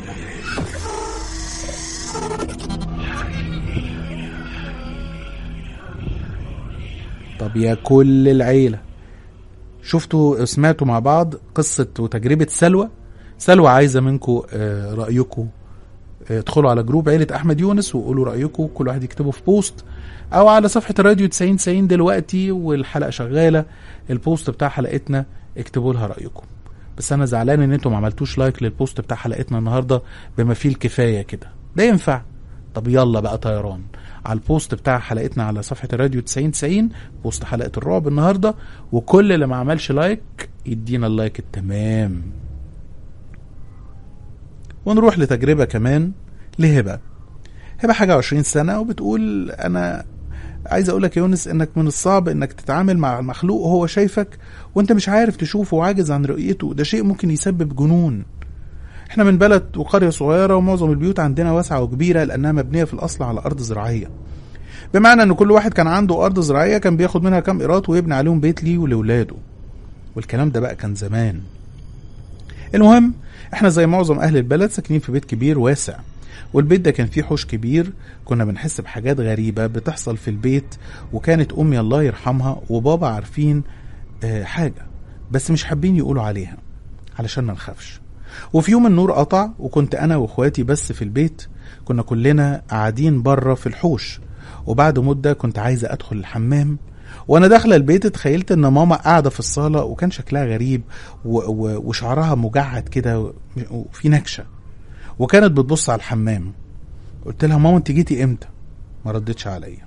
طب يا كل العيلة شفتوا سمعتوا مع بعض قصة وتجربة سلوى سلوى عايزة منكم رأيكم آه، ادخلوا على جروب عيلة أحمد يونس وقولوا رأيكم كل واحد يكتبه في بوست أو على صفحة الراديو 90 90 دلوقتي والحلقة شغالة البوست بتاع حلقتنا اكتبوا لها رايكم بس انا زعلان ان انتوا ما عملتوش لايك للبوست بتاع حلقتنا النهارده بما فيه الكفايه كده ده ينفع طب يلا بقى طيران على البوست بتاع حلقتنا على صفحه الراديو 9090 بوست حلقه الرعب النهارده وكل اللي ما عملش لايك يدينا اللايك التمام ونروح لتجربه كمان لهبه هبه حاجه 20 سنه وبتقول انا عايز اقول لك يا يونس انك من الصعب انك تتعامل مع المخلوق وهو شايفك وانت مش عارف تشوفه وعاجز عن رؤيته ده شيء ممكن يسبب جنون احنا من بلد وقريه صغيره ومعظم البيوت عندنا واسعه وكبيره لانها مبنيه في الاصل على ارض زراعيه بمعنى ان كل واحد كان عنده ارض زراعيه كان بياخد منها كام قيراط ويبني عليهم بيت ليه ولاولاده والكلام ده بقى كان زمان المهم احنا زي معظم اهل البلد ساكنين في بيت كبير واسع والبيت ده كان فيه حوش كبير كنا بنحس بحاجات غريبة بتحصل في البيت وكانت أمي الله يرحمها وبابا عارفين آه، حاجة بس مش حابين يقولوا عليها علشان ما نخافش وفي يوم النور قطع وكنت أنا وإخواتي بس في البيت كنا كلنا قاعدين بره في الحوش وبعد مدة كنت عايزة أدخل الحمام وانا داخله البيت اتخيلت ان ماما قاعده في الصاله وكان شكلها غريب و... و... وشعرها مجعد كده وفي نكشه وكانت بتبص على الحمام قلت لها ماما انت جيتي امتى ما ردتش عليا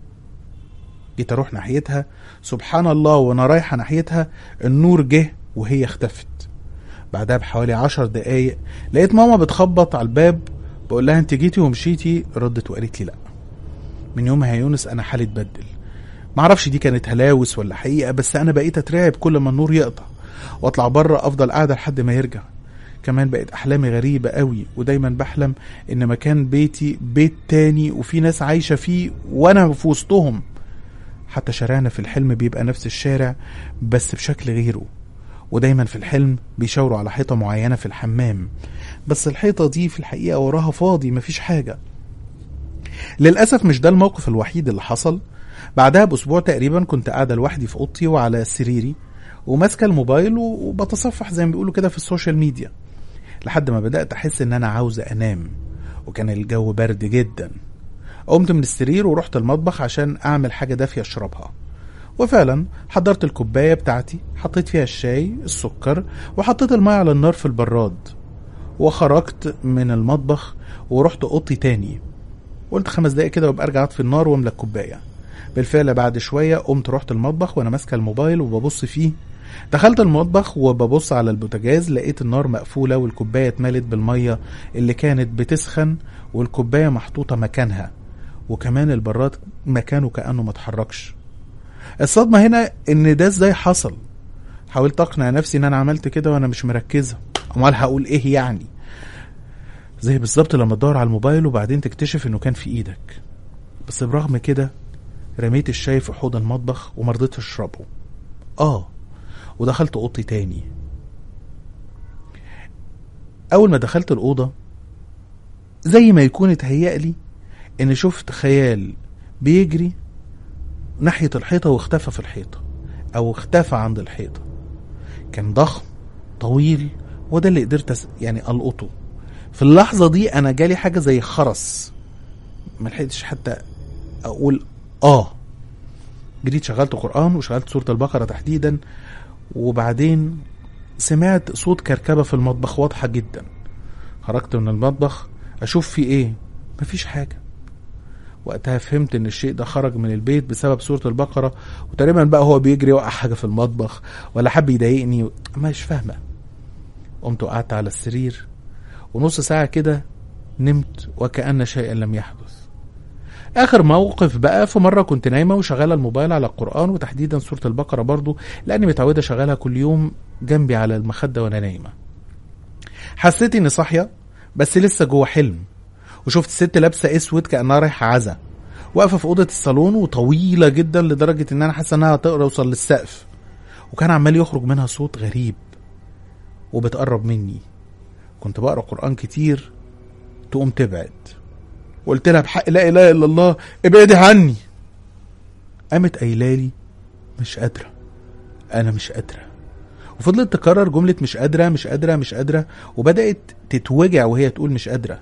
جيت اروح ناحيتها سبحان الله وانا رايحه ناحيتها النور جه وهي اختفت بعدها بحوالي عشر دقايق لقيت ماما بتخبط على الباب بقول لها انت جيتي ومشيتي ردت وقالت لي لا من يومها يا يونس انا حالي اتبدل معرفش دي كانت هلاوس ولا حقيقه بس انا بقيت اترعب كل ما النور يقطع واطلع بره افضل قاعده لحد ما يرجع كمان بقت احلامي غريبه قوي ودايما بحلم ان مكان بيتي بيت تاني وفي ناس عايشه فيه وانا في وسطهم حتى شارعنا في الحلم بيبقى نفس الشارع بس بشكل غيره ودايما في الحلم بيشاوروا على حيطه معينه في الحمام بس الحيطه دي في الحقيقه وراها فاضي مفيش حاجه للاسف مش ده الموقف الوحيد اللي حصل بعدها باسبوع تقريبا كنت قاعده لوحدي في اوضتي وعلى سريري وماسكه الموبايل وبتصفح زي ما بيقولوا كده في السوشيال ميديا لحد ما بدات احس ان انا عاوزه انام وكان الجو برد جدا قمت من السرير ورحت المطبخ عشان اعمل حاجه دافيه اشربها وفعلا حضرت الكوبايه بتاعتي حطيت فيها الشاي السكر وحطيت الماء على النار في البراد وخرجت من المطبخ ورحت اوضتي تاني قلت خمس دقايق كده وابقى ارجع اطفي النار واملى الكوبايه بالفعل بعد شويه قمت رحت المطبخ وانا ماسكه الموبايل وببص فيه دخلت المطبخ وببص على البوتاجاز لقيت النار مقفولة والكوباية اتملت بالمية اللي كانت بتسخن والكوباية محطوطة مكانها وكمان البراد مكانه كأنه ما اتحركش الصدمة هنا ان ده ازاي حصل حاولت اقنع نفسي ان انا عملت كده وانا مش مركزة امال هقول ايه يعني زي بالظبط لما تدور على الموبايل وبعدين تكتشف انه كان في ايدك بس برغم كده رميت الشاي في حوض المطبخ ومرضتش اشربه اه ودخلت اوضتي تاني اول ما دخلت الاوضه زي ما يكون اتهيألي ان شفت خيال بيجري ناحيه الحيطه واختفى في الحيطه او اختفى عند الحيطه كان ضخم طويل وده اللي قدرت أس- يعني القطه في اللحظه دي انا جالي حاجه زي خرس ما لحقتش حتى اقول اه جريت شغلت قران وشغلت سوره البقره تحديدا وبعدين سمعت صوت كركبة في المطبخ واضحة جدا خرجت من المطبخ أشوف في إيه مفيش حاجة وقتها فهمت إن الشيء ده خرج من البيت بسبب سورة البقرة وتقريبا بقى هو بيجري وقع حاجة في المطبخ ولا حب يضايقني مش فاهمة قمت وقعدت على السرير ونص ساعة كده نمت وكأن شيئا لم يحدث اخر موقف بقى في مره كنت نايمه وشغاله الموبايل على القران وتحديدا سوره البقره برضو لاني متعوده اشغلها كل يوم جنبي على المخده وانا نايمه حسيت اني صاحيه بس لسه جوه حلم وشفت ست لابسه اسود كانها رايحه عزا واقفه في اوضه الصالون وطويله جدا لدرجه ان انا حاسه انها توصل للسقف وكان عمال يخرج منها صوت غريب وبتقرب مني كنت بقرا قران كتير تقوم تبعد وقلت لها بحق لا اله الا الله ابعدي عني قامت قايله لي مش قادره انا مش قادره وفضلت تكرر جمله مش قادره مش قادره مش قادره وبدات تتوجع وهي تقول مش قادره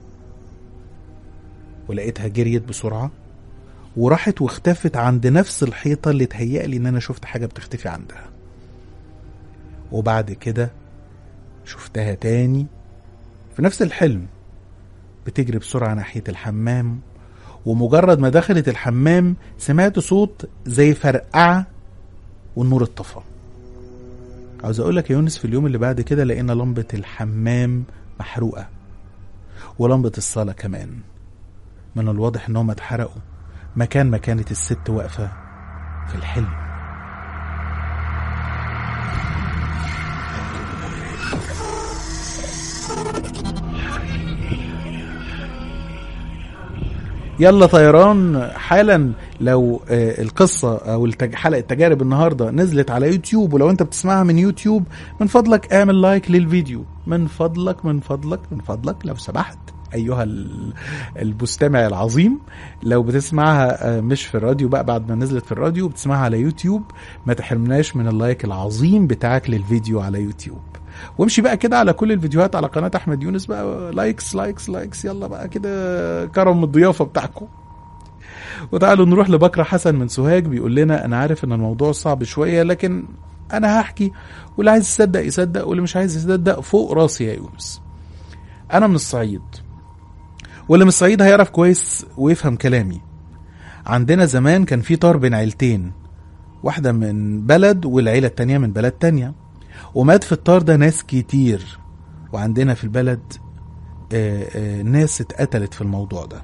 ولقيتها جريت بسرعه وراحت واختفت عند نفس الحيطه اللي تهيألي ان انا شفت حاجه بتختفي عندها وبعد كده شفتها تاني في نفس الحلم بتجري بسرعة ناحية الحمام ومجرد ما دخلت الحمام سمعت صوت زي فرقعة والنور اتطفى عاوز اقول لك يا يونس في اليوم اللي بعد كده لقينا لمبة الحمام محروقة ولمبة الصالة كمان من الواضح انهم اتحرقوا مكان ما كانت الست واقفة في الحلم يلا طيران حالا لو آه، القصة أو التج... حلقة تجارب النهاردة نزلت على يوتيوب ولو أنت بتسمعها من يوتيوب من فضلك اعمل لايك للفيديو من فضلك من فضلك من فضلك لو سمحت أيها ال- المستمع العظيم لو بتسمعها آه، مش في الراديو بقى بعد ما نزلت في الراديو بتسمعها على يوتيوب ما تحرمناش من اللايك العظيم بتاعك للفيديو على يوتيوب وامشي بقى كده على كل الفيديوهات على قناة أحمد يونس بقى لايكس لايكس لايكس يلا بقى كده كرم الضيافة بتاعكم وتعالوا نروح لبكرة حسن من سوهاج بيقول لنا أنا عارف إن الموضوع صعب شوية لكن أنا هحكي واللي عايز يصدق يصدق واللي مش عايز يصدق فوق راسي يا يونس أنا من الصعيد واللي من الصعيد هيعرف كويس ويفهم كلامي عندنا زمان كان في طار بين عيلتين واحدة من بلد والعيلة التانية من بلد تانية ومات في الطار ده ناس كتير وعندنا في البلد آه، آه، ناس اتقتلت في الموضوع ده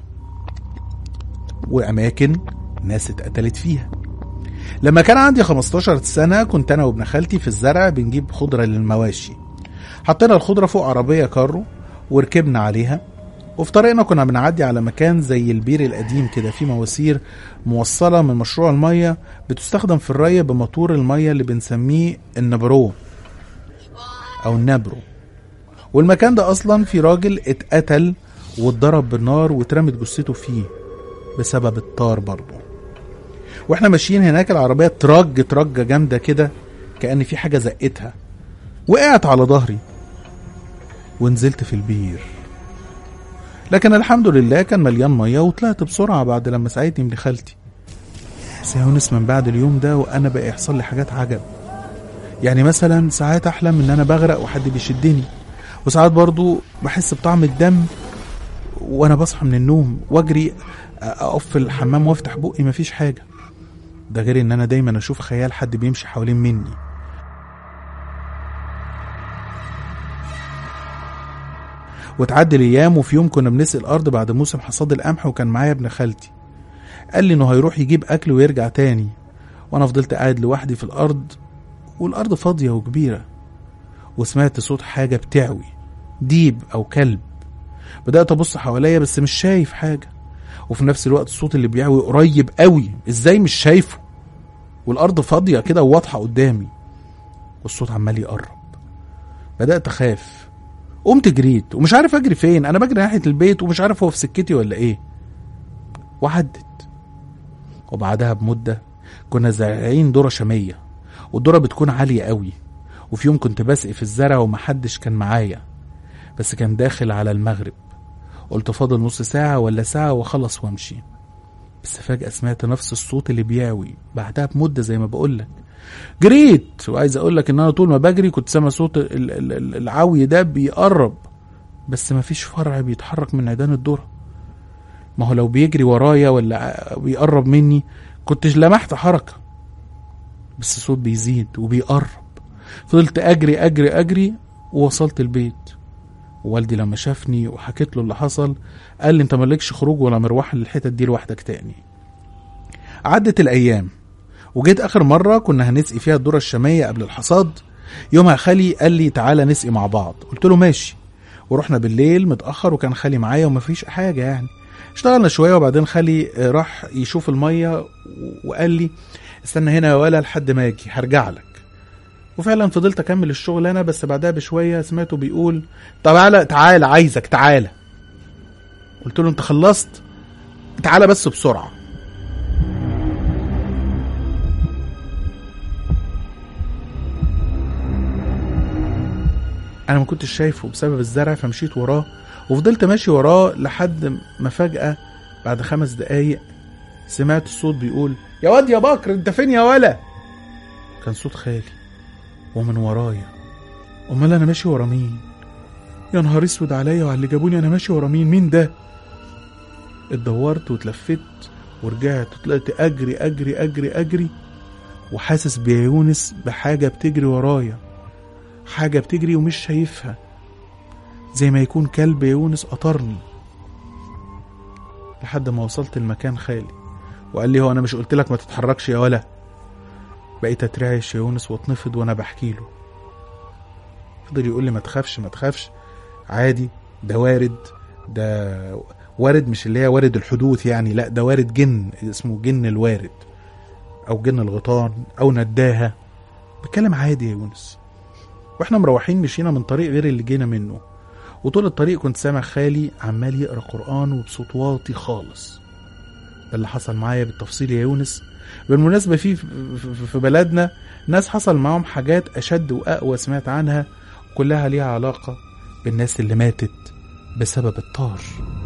وأماكن ناس اتقتلت فيها لما كان عندي 15 سنة كنت أنا وابن خالتي في الزرع بنجيب خضرة للمواشي حطينا الخضرة فوق عربية كارو وركبنا عليها وفي طريقنا كنا بنعدي على مكان زي البير القديم كده فيه مواسير موصلة من مشروع المية بتستخدم في الري بموتور المية اللي بنسميه النبرو أو النبرو والمكان ده أصلا في راجل اتقتل واتضرب بالنار واترمت جثته فيه بسبب الطار برضه واحنا ماشيين هناك العربية ترج ترجة جامدة كده كأن في حاجة زقتها وقعت على ظهري ونزلت في البير لكن الحمد لله كان مليان ميه وطلعت بسرعه بعد لما ساعدني ابن خالتي بس يا يونس من بعد اليوم ده وانا بقى يحصل لي حاجات عجب يعني مثلا ساعات احلم ان انا بغرق وحد بيشدني وساعات برضو بحس بطعم الدم وانا بصحى من النوم واجري اقف في الحمام وافتح بقي مفيش حاجه ده غير ان انا دايما اشوف خيال حد بيمشي حوالين مني وتعدي الايام وفي يوم كنا بنسقي الارض بعد موسم حصاد القمح وكان معايا ابن خالتي قال لي انه هيروح يجيب اكل ويرجع تاني وانا فضلت قاعد لوحدي في الارض والارض فاضيه وكبيره وسمعت صوت حاجه بتعوي ديب او كلب بدات ابص حواليا بس مش شايف حاجه وفي نفس الوقت الصوت اللي بيعوي قريب قوي ازاي مش شايفه والارض فاضيه كده وواضحه قدامي والصوت عمال يقرب بدات اخاف قمت جريت ومش عارف اجري فين انا بجري ناحيه البيت ومش عارف هو في سكتي ولا ايه وعدت وبعدها بمده كنا زارعين ذره شاميه والذره بتكون عاليه قوي وفي يوم كنت بسقي في الزرع ومحدش كان معايا بس كان داخل على المغرب قلت فاضل نص ساعة ولا ساعة واخلص وامشي بس فجأة سمعت نفس الصوت اللي بيعوي بعدها بمدة زي ما بقولك جريت وعايز اقولك ان انا طول ما بجري كنت سامع صوت ال- ال- ال- العوي ده بيقرب بس مفيش فرع بيتحرك من عيدان الذرة ما هو لو بيجري ورايا ولا ع- بيقرب مني كنتش لمحت حركة بس الصوت بيزيد وبيقرب فضلت اجري اجري اجري ووصلت البيت ووالدي لما شافني وحكيت له اللي حصل قال لي انت مالكش خروج ولا مروح للحتت دي لوحدك تاني عدت الايام وجيت اخر مره كنا هنسقي فيها الذره الشاميه قبل الحصاد يومها خالي قال لي تعالى نسقي مع بعض قلت له ماشي ورحنا بالليل متاخر وكان خالي معايا ومفيش حاجه يعني اشتغلنا شويه وبعدين خالي آه، راح يشوف الميه و- وقال لي استنى هنا يا ولا لحد ما اجي هرجع لك وفعلا فضلت اكمل الشغل انا بس بعدها بشويه سمعته بيقول تعالى تعالى عايزك تعالى قلت له انت خلصت تعالى بس بسرعه انا ما كنتش شايفه بسبب الزرع فمشيت وراه وفضلت ماشي وراه لحد ما فجأة بعد خمس دقايق سمعت الصوت بيقول يا واد يا بكر انت فين يا ولا كان صوت خالي ومن ورايا امال انا ماشي ورا مين يا نهار اسود عليا وعلى اللي جابوني انا ماشي ورا مين مين ده اتدورت واتلفت ورجعت وطلعت اجري اجري اجري اجري وحاسس بيا يونس بحاجه بتجري ورايا حاجه بتجري ومش شايفها زي ما يكون كلب يا يونس قطرني لحد ما وصلت المكان خالي وقال لي هو انا مش قلت لك ما تتحركش يا ولا بقيت اترعش يا يونس واتنفض وانا بحكي له فضل يقول لي ما تخافش ما تخافش عادي ده وارد ده وارد مش اللي هي وارد الحدوث يعني لا ده وارد جن اسمه جن الوارد او جن الغيطان او نداها بتكلم عادي يا يونس واحنا مروحين مشينا من طريق غير اللي جينا منه وطول الطريق كنت سامع خالي عمال يقرا قران وبصوت واطي خالص ده اللي حصل معايا بالتفصيل يا يونس بالمناسبة في في- في بلدنا ناس حصل معاهم حاجات أشد وأقوى سمعت عنها كلها ليها علاقة بالناس اللي ماتت بسبب الطار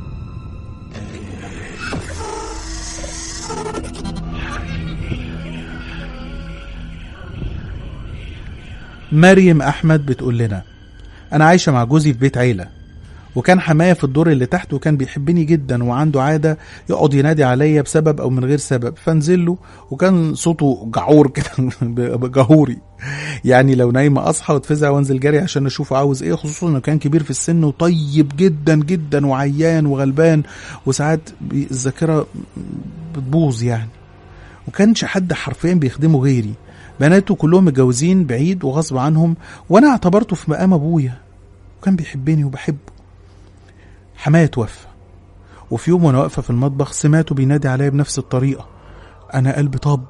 مريم أحمد بتقول لنا أنا عايشة مع جوزي في بيت عيلة وكان حماية في الدور اللي تحت وكان بيحبني جدا وعنده عادة يقعد ينادي عليا بسبب أو من غير سبب فانزل له وكان صوته جعور كده جهوري يعني لو نايمة أصحى واتفزع وانزل جري عشان أشوفه عاوز إيه خصوصا إنه كان كبير في السن وطيب جدا جدا وعيان وغلبان وساعات بي- الذاكرة بتبوظ يعني وكانش حد حرفيا بيخدمه غيري بناته كلهم متجوزين بعيد وغصب عنهم وانا اعتبرته في مقام ابويا وكان بيحبني وبحبه حماية توفى وفي يوم وانا واقفه في المطبخ سمعته بينادي عليا بنفس الطريقه انا قلبي طب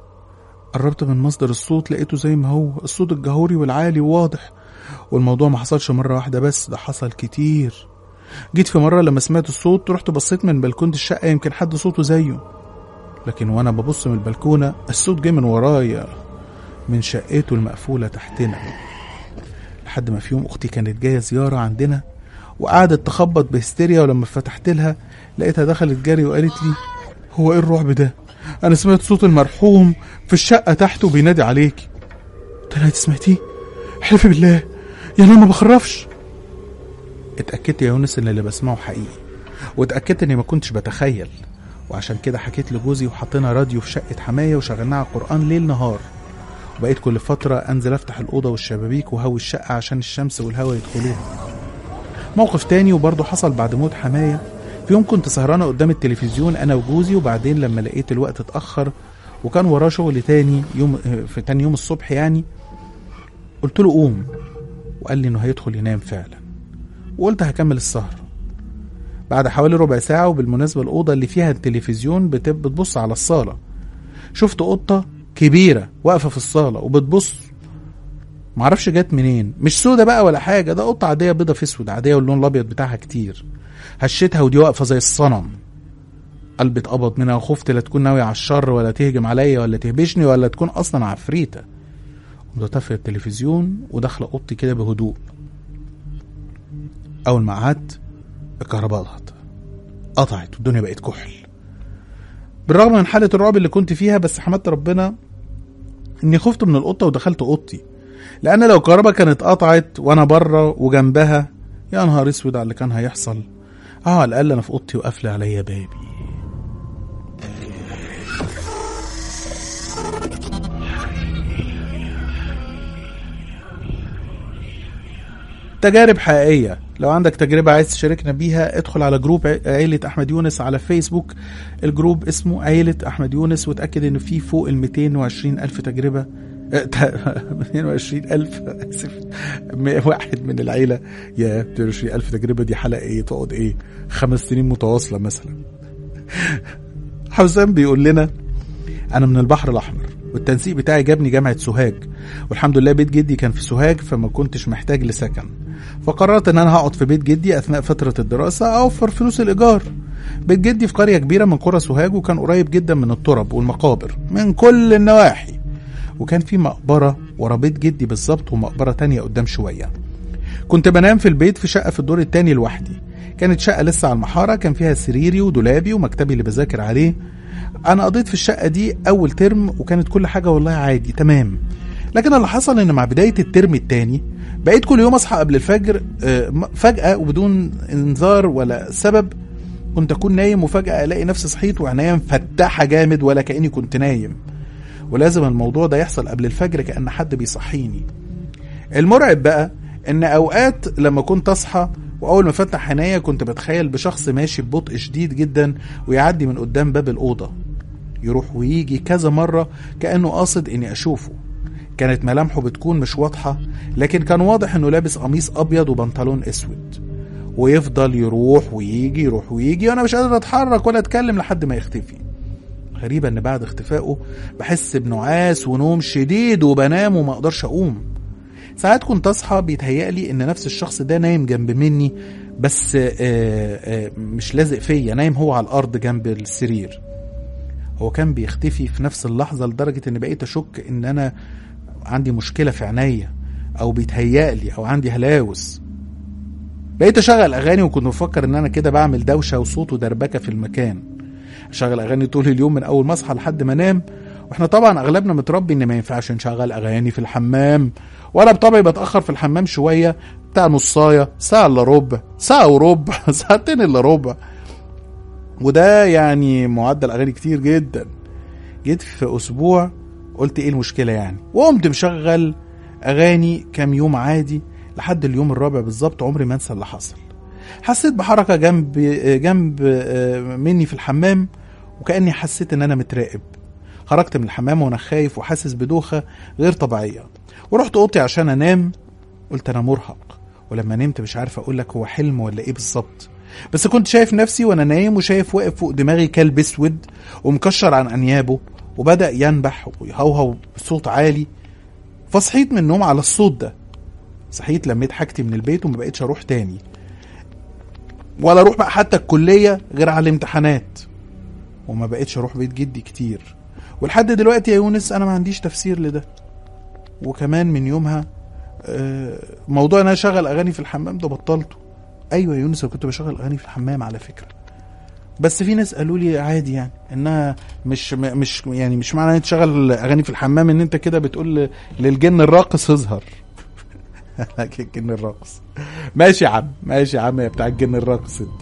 قربت من مصدر الصوت لقيته زي ما هو الصوت الجهوري والعالي وواضح والموضوع ما حصلش مره واحده بس ده حصل كتير جيت في مره لما سمعت الصوت رحت بصيت من بلكونه الشقه يمكن حد صوته زيه لكن وانا ببص من البلكونه الصوت جه من ورايا من شقته المقفوله تحتنا لحد ما في يوم اختي كانت جايه زياره عندنا وقعدت تخبط بهستيريا ولما فتحت لها لقيتها دخلت جري وقالت لي هو ايه الرعب ده انا سمعت صوت المرحوم في الشقه تحته بينادي عليكي قلت لها انت سمعتيه حلف بالله يعني انا ما بخرفش اتاكدت يا يونس ان اللي بسمعه حقيقي واتاكدت اني ما كنتش بتخيل وعشان كده حكيت لجوزي وحطينا راديو في شقه حمايه وشغلنا على القران ليل نهار وبقيت كل فتره انزل افتح الاوضه والشبابيك وهوي الشقه عشان الشمس والهواء يدخلوها موقف تاني وبرضه حصل بعد موت حماية في يوم كنت سهرانة قدام التلفزيون أنا وجوزي وبعدين لما لقيت الوقت اتأخر وكان وراه شغل تاني يوم في تاني يوم الصبح يعني قلت له قوم وقال لي إنه هيدخل ينام فعلا وقلت هكمل السهرة بعد حوالي ربع ساعة وبالمناسبة الأوضة اللي فيها التلفزيون بت- بتبص على الصالة شفت قطة كبيرة واقفة في الصالة وبتبص معرفش جت منين مش سودة بقى ولا حاجة ده قطة عادية بيضة في اسود عادية واللون الأبيض بتاعها كتير هشيتها ودي واقفة زي الصنم قلبي اتقبض منها وخفت لا تكون ناوية على الشر ولا تهجم عليا ولا تهبشني ولا تكون أصلا عفريتة قمت طافية التلفزيون وداخلة أوضتي كده بهدوء أول ما قعدت الكهرباء قطعت قطعت والدنيا بقت كحل بالرغم من حالة الرعب اللي كنت فيها بس حمدت ربنا إني خفت من القطة ودخلت أوضتي لان لو الكهرباء كانت قطعت وانا بره وجنبها يا نهار اسود على اللي كان هيحصل اه على الاقل انا في اوضتي وقافله عليا بابي تجارب حقيقية لو عندك تجربة عايز تشاركنا بيها ادخل على جروب ع- عيلة أحمد يونس على فيسبوك الجروب اسمه عيلة أحمد يونس وتأكد إن فيه فوق ال 220 ألف تجربة اه، تا- 220 ألف آسف م- واحد من العيلة يا 220 ألف تجربة دي حلقة إيه تقعد إيه خمس سنين متواصلة مثلا حسام بيقول لنا انا من البحر الاحمر والتنسيق بتاعي جابني جامعه سوهاج والحمد لله بيت جدي كان في سوهاج فما كنتش محتاج لسكن فقررت ان انا هقعد في بيت جدي اثناء فتره الدراسه اوفر فلوس الايجار بيت جدي في قريه كبيره من قرى سوهاج وكان قريب جدا من الترب والمقابر من كل النواحي وكان في مقبره ورا بيت جدي بالظبط ومقبره تانية قدام شويه كنت بنام في البيت في شقة في الدور التاني لوحدي كانت شقة لسه على المحارة كان فيها سريري ودولابي ومكتبي اللي بذاكر عليه أنا قضيت في الشقة دي أول ترم وكانت كل حاجة والله عادي تمام لكن اللي حصل ان مع بدايه الترم الثاني بقيت كل يوم اصحى قبل الفجر آه، م- فجاه وبدون انذار ولا سبب كنت اكون نايم وفجاه الاقي نفسي صحيت وعينيا مفتحه جامد ولا كاني كنت نايم ولازم الموضوع ده يحصل قبل الفجر كان حد بيصحيني المرعب بقى ان اوقات لما كنت اصحى واول ما فتح عينيا كنت بتخيل بشخص ماشي ببطء شديد جدا ويعدي من قدام باب الاوضه يروح ويجي كذا مره كانه قاصد اني اشوفه كانت ملامحه بتكون مش واضحه لكن كان واضح انه لابس قميص ابيض وبنطلون اسود ويفضل يروح ويجي يروح ويجي وانا مش قادر اتحرك ولا اتكلم لحد ما يختفي غريبة ان بعد اختفائه بحس بنعاس ونوم شديد وبنام وما اقدرش اقوم ساعات كنت اصحى بيتهيألي ان نفس الشخص ده نايم جنب مني بس آه، آه، مش لازق فيا نايم هو على الارض جنب السرير هو كان بيختفي في نفس اللحظة لدرجة ان بقيت اشك ان انا عندي مشكلة في عينيا او بيتهيألي او عندي هلاوس بقيت اشغل اغاني وكنت مفكر ان انا كده بعمل دوشة وصوت ودربكة في المكان اشغل اغاني طول اليوم من اول ما اصحى لحد ما انام واحنا طبعا اغلبنا متربي ان ما ينفعش نشغل اغاني في الحمام وانا بطبعي بتاخر في الحمام شويه بتاع نصايه ساعه الا ربع ساعه وربع ساعتين الا ربع وده يعني معدل اغاني كتير جدا جيت في اسبوع قلت ايه المشكله يعني وقمت مشغل اغاني كام يوم عادي لحد اليوم الرابع بالظبط عمري ما انسى اللي حصل حسيت بحركه جنب جنب آه، مني في الحمام وكاني حسيت ان انا متراقب خرجت من الحمام وانا خايف وحاسس بدوخه غير طبيعيه ورحت اوضتي عشان انام قلت انا مرهق ولما نمت مش عارف اقول لك هو حلم ولا ايه بالظبط بس كنت شايف نفسي وانا نايم وشايف واقف فوق دماغي كلب اسود ومكشر عن انيابه وبدا ينبح ويهوهو بصوت عالي فصحيت من النوم على الصوت ده صحيت لميت حاجتي من البيت وما بقتش اروح تاني ولا اروح بقى حتى الكليه غير على الامتحانات وما بقتش اروح بيت جدي كتير ولحد دلوقتي يا يونس انا ما عنديش تفسير لده وكمان من يومها آه، موضوع ان انا اشغل اغاني في الحمام ده بطلته ايوه يا يونس انا كنت بشغل اغاني في الحمام على فكره بس في ناس قالوا لي عادي يعني انها مش م- مش يعني مش معنى ان انت تشغل اغاني في الحمام ان انت كده بتقول للجن الراقص اظهر لكن الجن الراقص ماشي يا عم ماشي يا عم يا بتاع الجن الراقص انت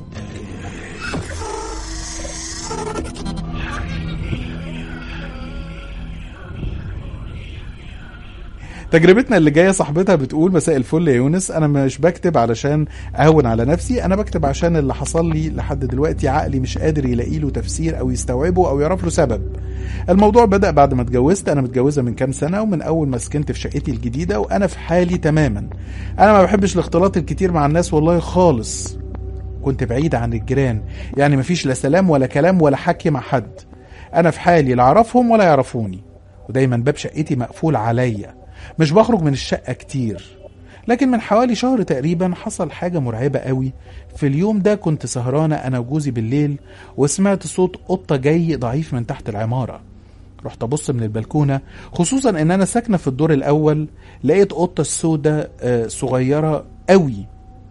تجربتنا اللي جايه صاحبتها بتقول مساء الفل يا يونس انا مش بكتب علشان اهون على نفسي انا بكتب عشان اللي حصل لي لحد دلوقتي عقلي مش قادر يلاقي له تفسير او يستوعبه او يعرف له سبب الموضوع بدا بعد ما اتجوزت انا متجوزه من كام سنه ومن اول ما سكنت في شقتي الجديده وانا في حالي تماما انا ما بحبش الاختلاط الكتير مع الناس والله خالص كنت بعيد عن الجيران يعني مفيش لا سلام ولا كلام ولا حكي مع حد انا في حالي لا اعرفهم ولا يعرفوني ودايما باب شقتي مقفول عليا مش بخرج من الشقه كتير لكن من حوالي شهر تقريبا حصل حاجه مرعبه قوي في اليوم ده كنت سهرانه انا وجوزي بالليل وسمعت صوت قطه جاي ضعيف من تحت العماره رحت ابص من البلكونه خصوصا ان انا ساكنه في الدور الاول لقيت قطه سودة آه، صغيره قوي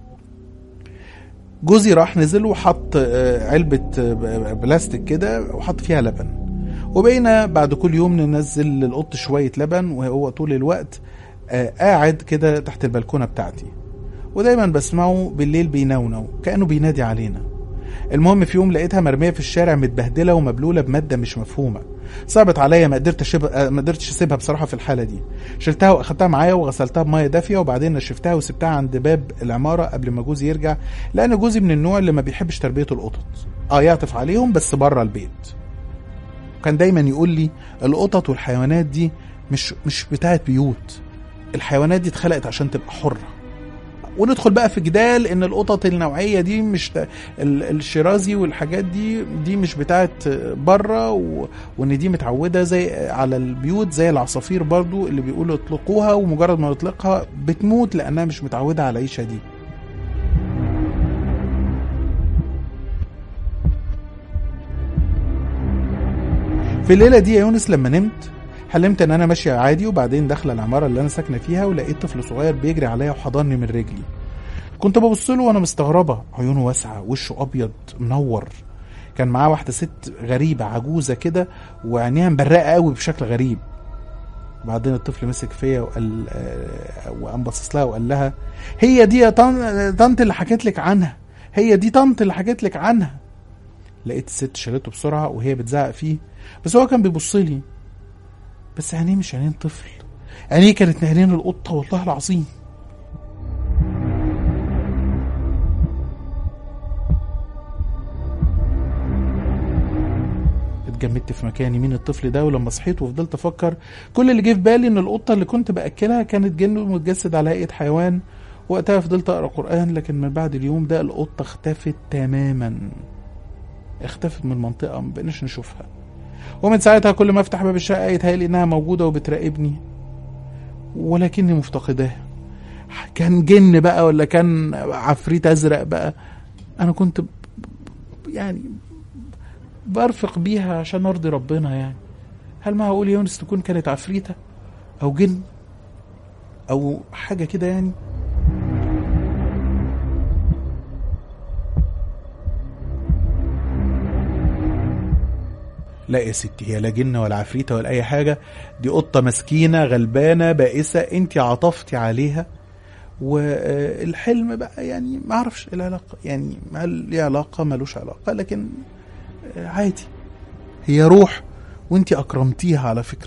جوزي راح نزل وحط آه، علبة آه، بلاستيك كده وحط فيها لبن وبقينا بعد كل يوم ننزل للقط شوية لبن وهو طول الوقت آه، قاعد كده تحت البلكونة بتاعتي ودايما بسمعه بالليل بينونو كأنه بينادي علينا المهم في يوم لقيتها مرمية في الشارع متبهدلة ومبلولة بمادة مش مفهومة صعبت عليا ما قدرتش أشيب- آه، ما قدرتش اسيبها بصراحة في الحالة دي شلتها واخدتها معايا وغسلتها بمية دافية وبعدين نشفتها وسبتها عند باب العمارة قبل ما جوزي يرجع لأن جوزي من النوع اللي ما بيحبش تربية القطط اه يعطف عليهم بس بره البيت كان دايما يقول لي القطط والحيوانات دي مش مش بتاعت بيوت الحيوانات دي اتخلقت عشان تبقى حرة وندخل بقى في جدال ان القطط النوعيه دي مش ت- ال- الشيرازي والحاجات دي دي مش بتاعت بره و... وان دي متعوده زي على البيوت زي العصافير برضو اللي بيقولوا اطلقوها ومجرد ما نطلقها بتموت لانها مش متعوده على العيشه دي في الليله دي يا يونس لما نمت حلمت ان انا ماشيه عادي وبعدين داخله العماره اللي انا ساكنه فيها ولقيت طفل صغير بيجري عليا وحضني من رجلي كنت ببص له وانا مستغربه عيونه واسعه وشه ابيض منور كان معاه واحده ست غريبه عجوزه كده وعينيها مبرقه قوي بشكل غريب وبعدين الطفل مسك فيا وقال آه، وقام باصص لها وقال لها هي دي يا طن- طنط اللي حكيت لك عنها هي دي طنط اللي حكيت لك عنها لقيت الست شالته بسرعه وهي بتزعق فيه بس هو كان بيبص لي بس عينيه مش عينين طفل عينيه كانت عينين القطه والله العظيم اتجمدت في مكاني مين الطفل ده ولما صحيت وفضلت افكر كل اللي جه في بالي ان القطه اللي كنت باكلها كانت جن متجسد على هيئه حيوان وقتها فضلت اقرا قران لكن من بعد اليوم ده القطه اختفت تماما اختفت من المنطقه ما بقناش نشوفها ومن ساعتها كل ما افتح باب الشقه يتهيألي انها موجوده وبتراقبني ولكني مفتقداها كان جن بقى ولا كان عفريت ازرق بقى انا كنت ب- ب- يعني برفق بيها عشان ارضي ربنا يعني هل معقول يا يونس تكون كانت عفريته او جن او حاجه كده يعني لا يا ستي هي لا جن ولا عفريته ولا اي حاجه دي قطه مسكينه غلبانه بائسه انت عطفتي عليها والحلم بقى يعني ما اعرفش ايه العلاقه يعني هل ليه علاقه ملوش علاقه لكن آه، عادي هي روح وانت اكرمتيها على فكره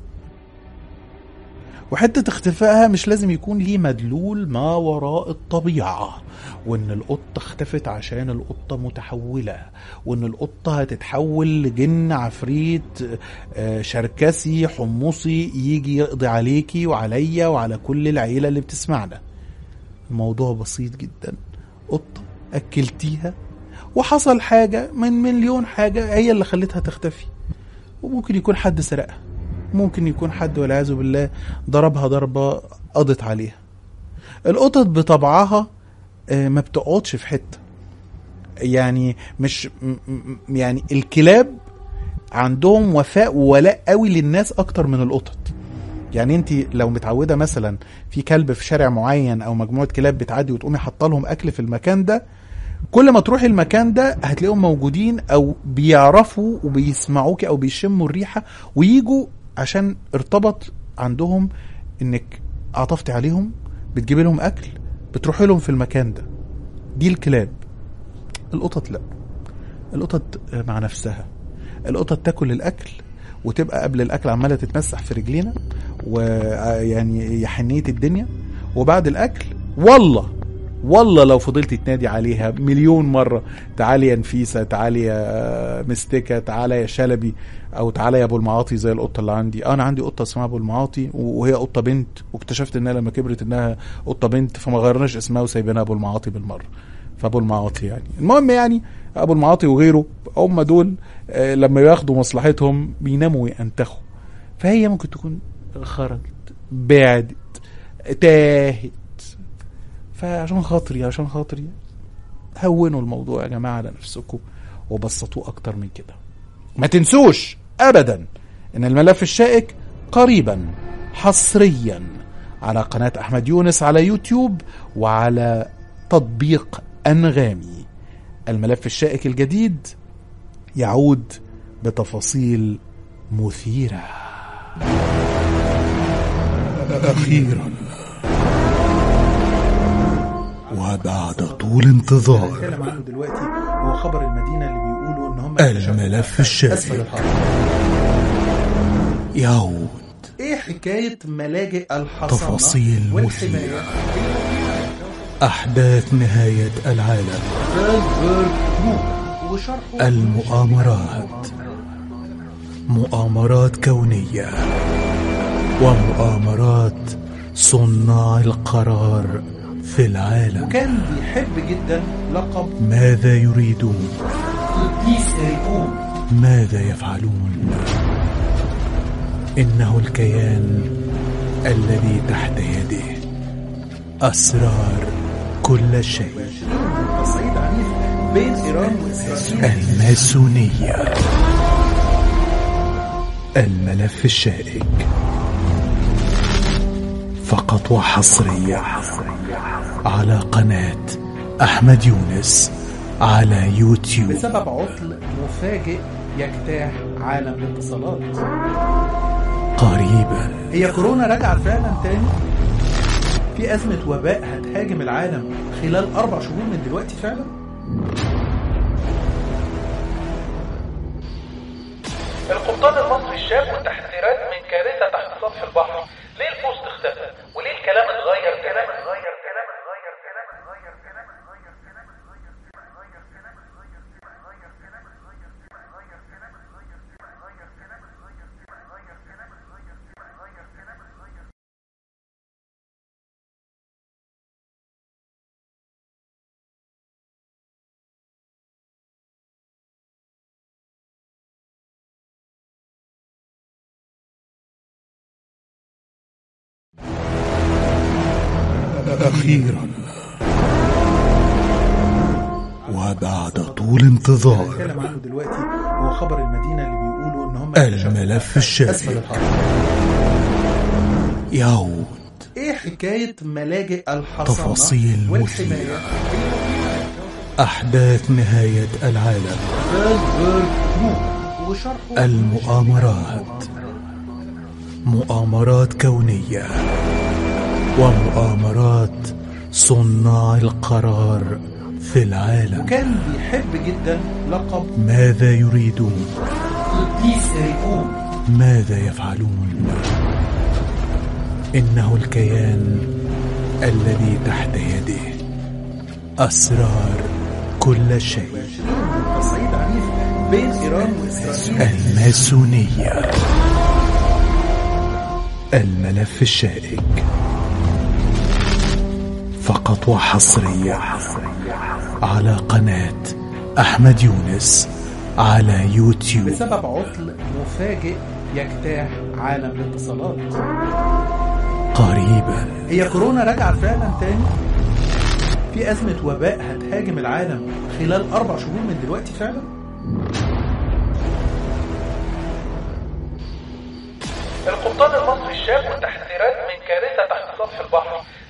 وحتة اختفائها مش لازم يكون ليه مدلول ما وراء الطبيعة وان القطة اختفت عشان القطة متحولة وان القطة هتتحول لجن عفريت آه، شركسي حمصي يجي يقضي عليكي وعليا وعلى كل العيلة اللي بتسمعنا الموضوع بسيط جدا قطة أكلتيها وحصل حاجة من مليون حاجة هي اللي خلتها تختفي وممكن يكون حد سرقها ممكن يكون حد والعياذ بالله ضربها ضربة قضت عليها القطط بطبعها آه، ما بتقعدش في حتة يعني مش م- م- يعني الكلاب عندهم وفاء وولاء قوي للناس اكتر من القطط يعني انت لو متعوده مثلا في كلب في شارع معين او مجموعه كلاب بتعدي وتقومي حاطه لهم اكل في المكان ده كل ما تروحي المكان ده هتلاقيهم موجودين او بيعرفوا وبيسمعوكي او بيشموا الريحه ويجوا عشان ارتبط عندهم انك عطفتي عليهم بتجيبي لهم اكل بتروحي لهم في المكان ده دي الكلاب القطط لا القطط مع نفسها القطط تاكل الاكل وتبقى قبل الاكل عماله تتمسح في رجلينا ويعني يا حنيه الدنيا وبعد الاكل والله والله لو فضلت تنادي عليها مليون مرة تعالي يا نفيسة تعالي يا مستكة تعالى يا شلبي او تعالى يا ابو المعاطي زي القطة اللي عندي انا عندي قطة اسمها ابو المعاطي وهي قطة بنت واكتشفت انها لما كبرت انها قطة بنت فما غيرناش اسمها وسايبينها ابو المعاطي بالمرة فابو المعاطي يعني المهم يعني ابو المعاطي وغيره هم دول آه، لما ياخدوا مصلحتهم بيناموا وينتخوا فهي ممكن تكون خرجت بعدت تاهت فعشان خاطري عشان خاطري هونوا الموضوع يا جماعه على نفسكم وبسطوه اكتر من كده ما تنسوش ابدا ان الملف الشائك قريبا حصريا على قناه احمد يونس على يوتيوب وعلى تطبيق انغامي الملف الشائك الجديد يعود بتفاصيل مثيره أخيرا وبعد طول انتظار هنتكلم عنه دلوقتي هو خبر المدينه اللي بيقولوا ان هم اكتشفوا الملف الشائك. اسفل الحرب يعود ايه حكايه ملاجئ الحصانه تفاصيل والحمايه أحداث نهاية العالم فالبرج جروب وشرحه المؤامرات مؤامرات كونية ومؤامرات صناع القرار في العالم وكان بيحب جدا لقب ماذا يريدون قديس إيريكون ماذا يفعلون انه الكيان الذي تحت يده اسرار كل شيء تصعيد عنيف بين ايران واسرائيل الماسونيه الملف الشائك فقط وحصريا على قناه احمد يونس على يوتيوب بسبب عطل مفاجئ يجتاح عالم الاتصالات قريبا هي كورونا راجعة فعلا تاني في أزمة وباء هتهاجم العالم خلال أربع شهور من دلوقتي فعلا القبطان المصري الشاب والتحذيرات من كارثة تحت سطح البحر ليه البوست اختفى وليه الكلام اتغير كلام اتغير كلام اتغير كلام اتغير كلام اتغير كلام اتغير أخيرا وبعد طول انتظار هنتكلم عنه دلوقتي هو خبر المدينة اللي بيقولوا إن هم الملف الشائك. أسفل الحرب يعود إيه حكاية ملاجئ الحصانة تفاصيل والحماية أحداث نهاية العالم فيلبرج جروب وشرحه المؤامرات مؤامرات كونية ومؤامرات صناع القرار في العالم وكان بيحب جدا لقب ماذا يريدون قديس إريكون ماذا يفعلون انه الكيان الذي تحت يده اسرار كل شيء تصعيد عنيف بين إيران وإسرائيل الماسونيه الملف الشائك فقط وحصريا على قناه احمد يونس على يوتيوب بسبب عطل مفاجئ يجتاح عالم الاتصالات قريبا هي كورونا راجعة فعلا تاني في أزمة وباء هتهاجم العالم خلال أربع شهور من دلوقتي فعلا القبطان المصري الشاب والتحذيرات من كارثة تحت سطح البحر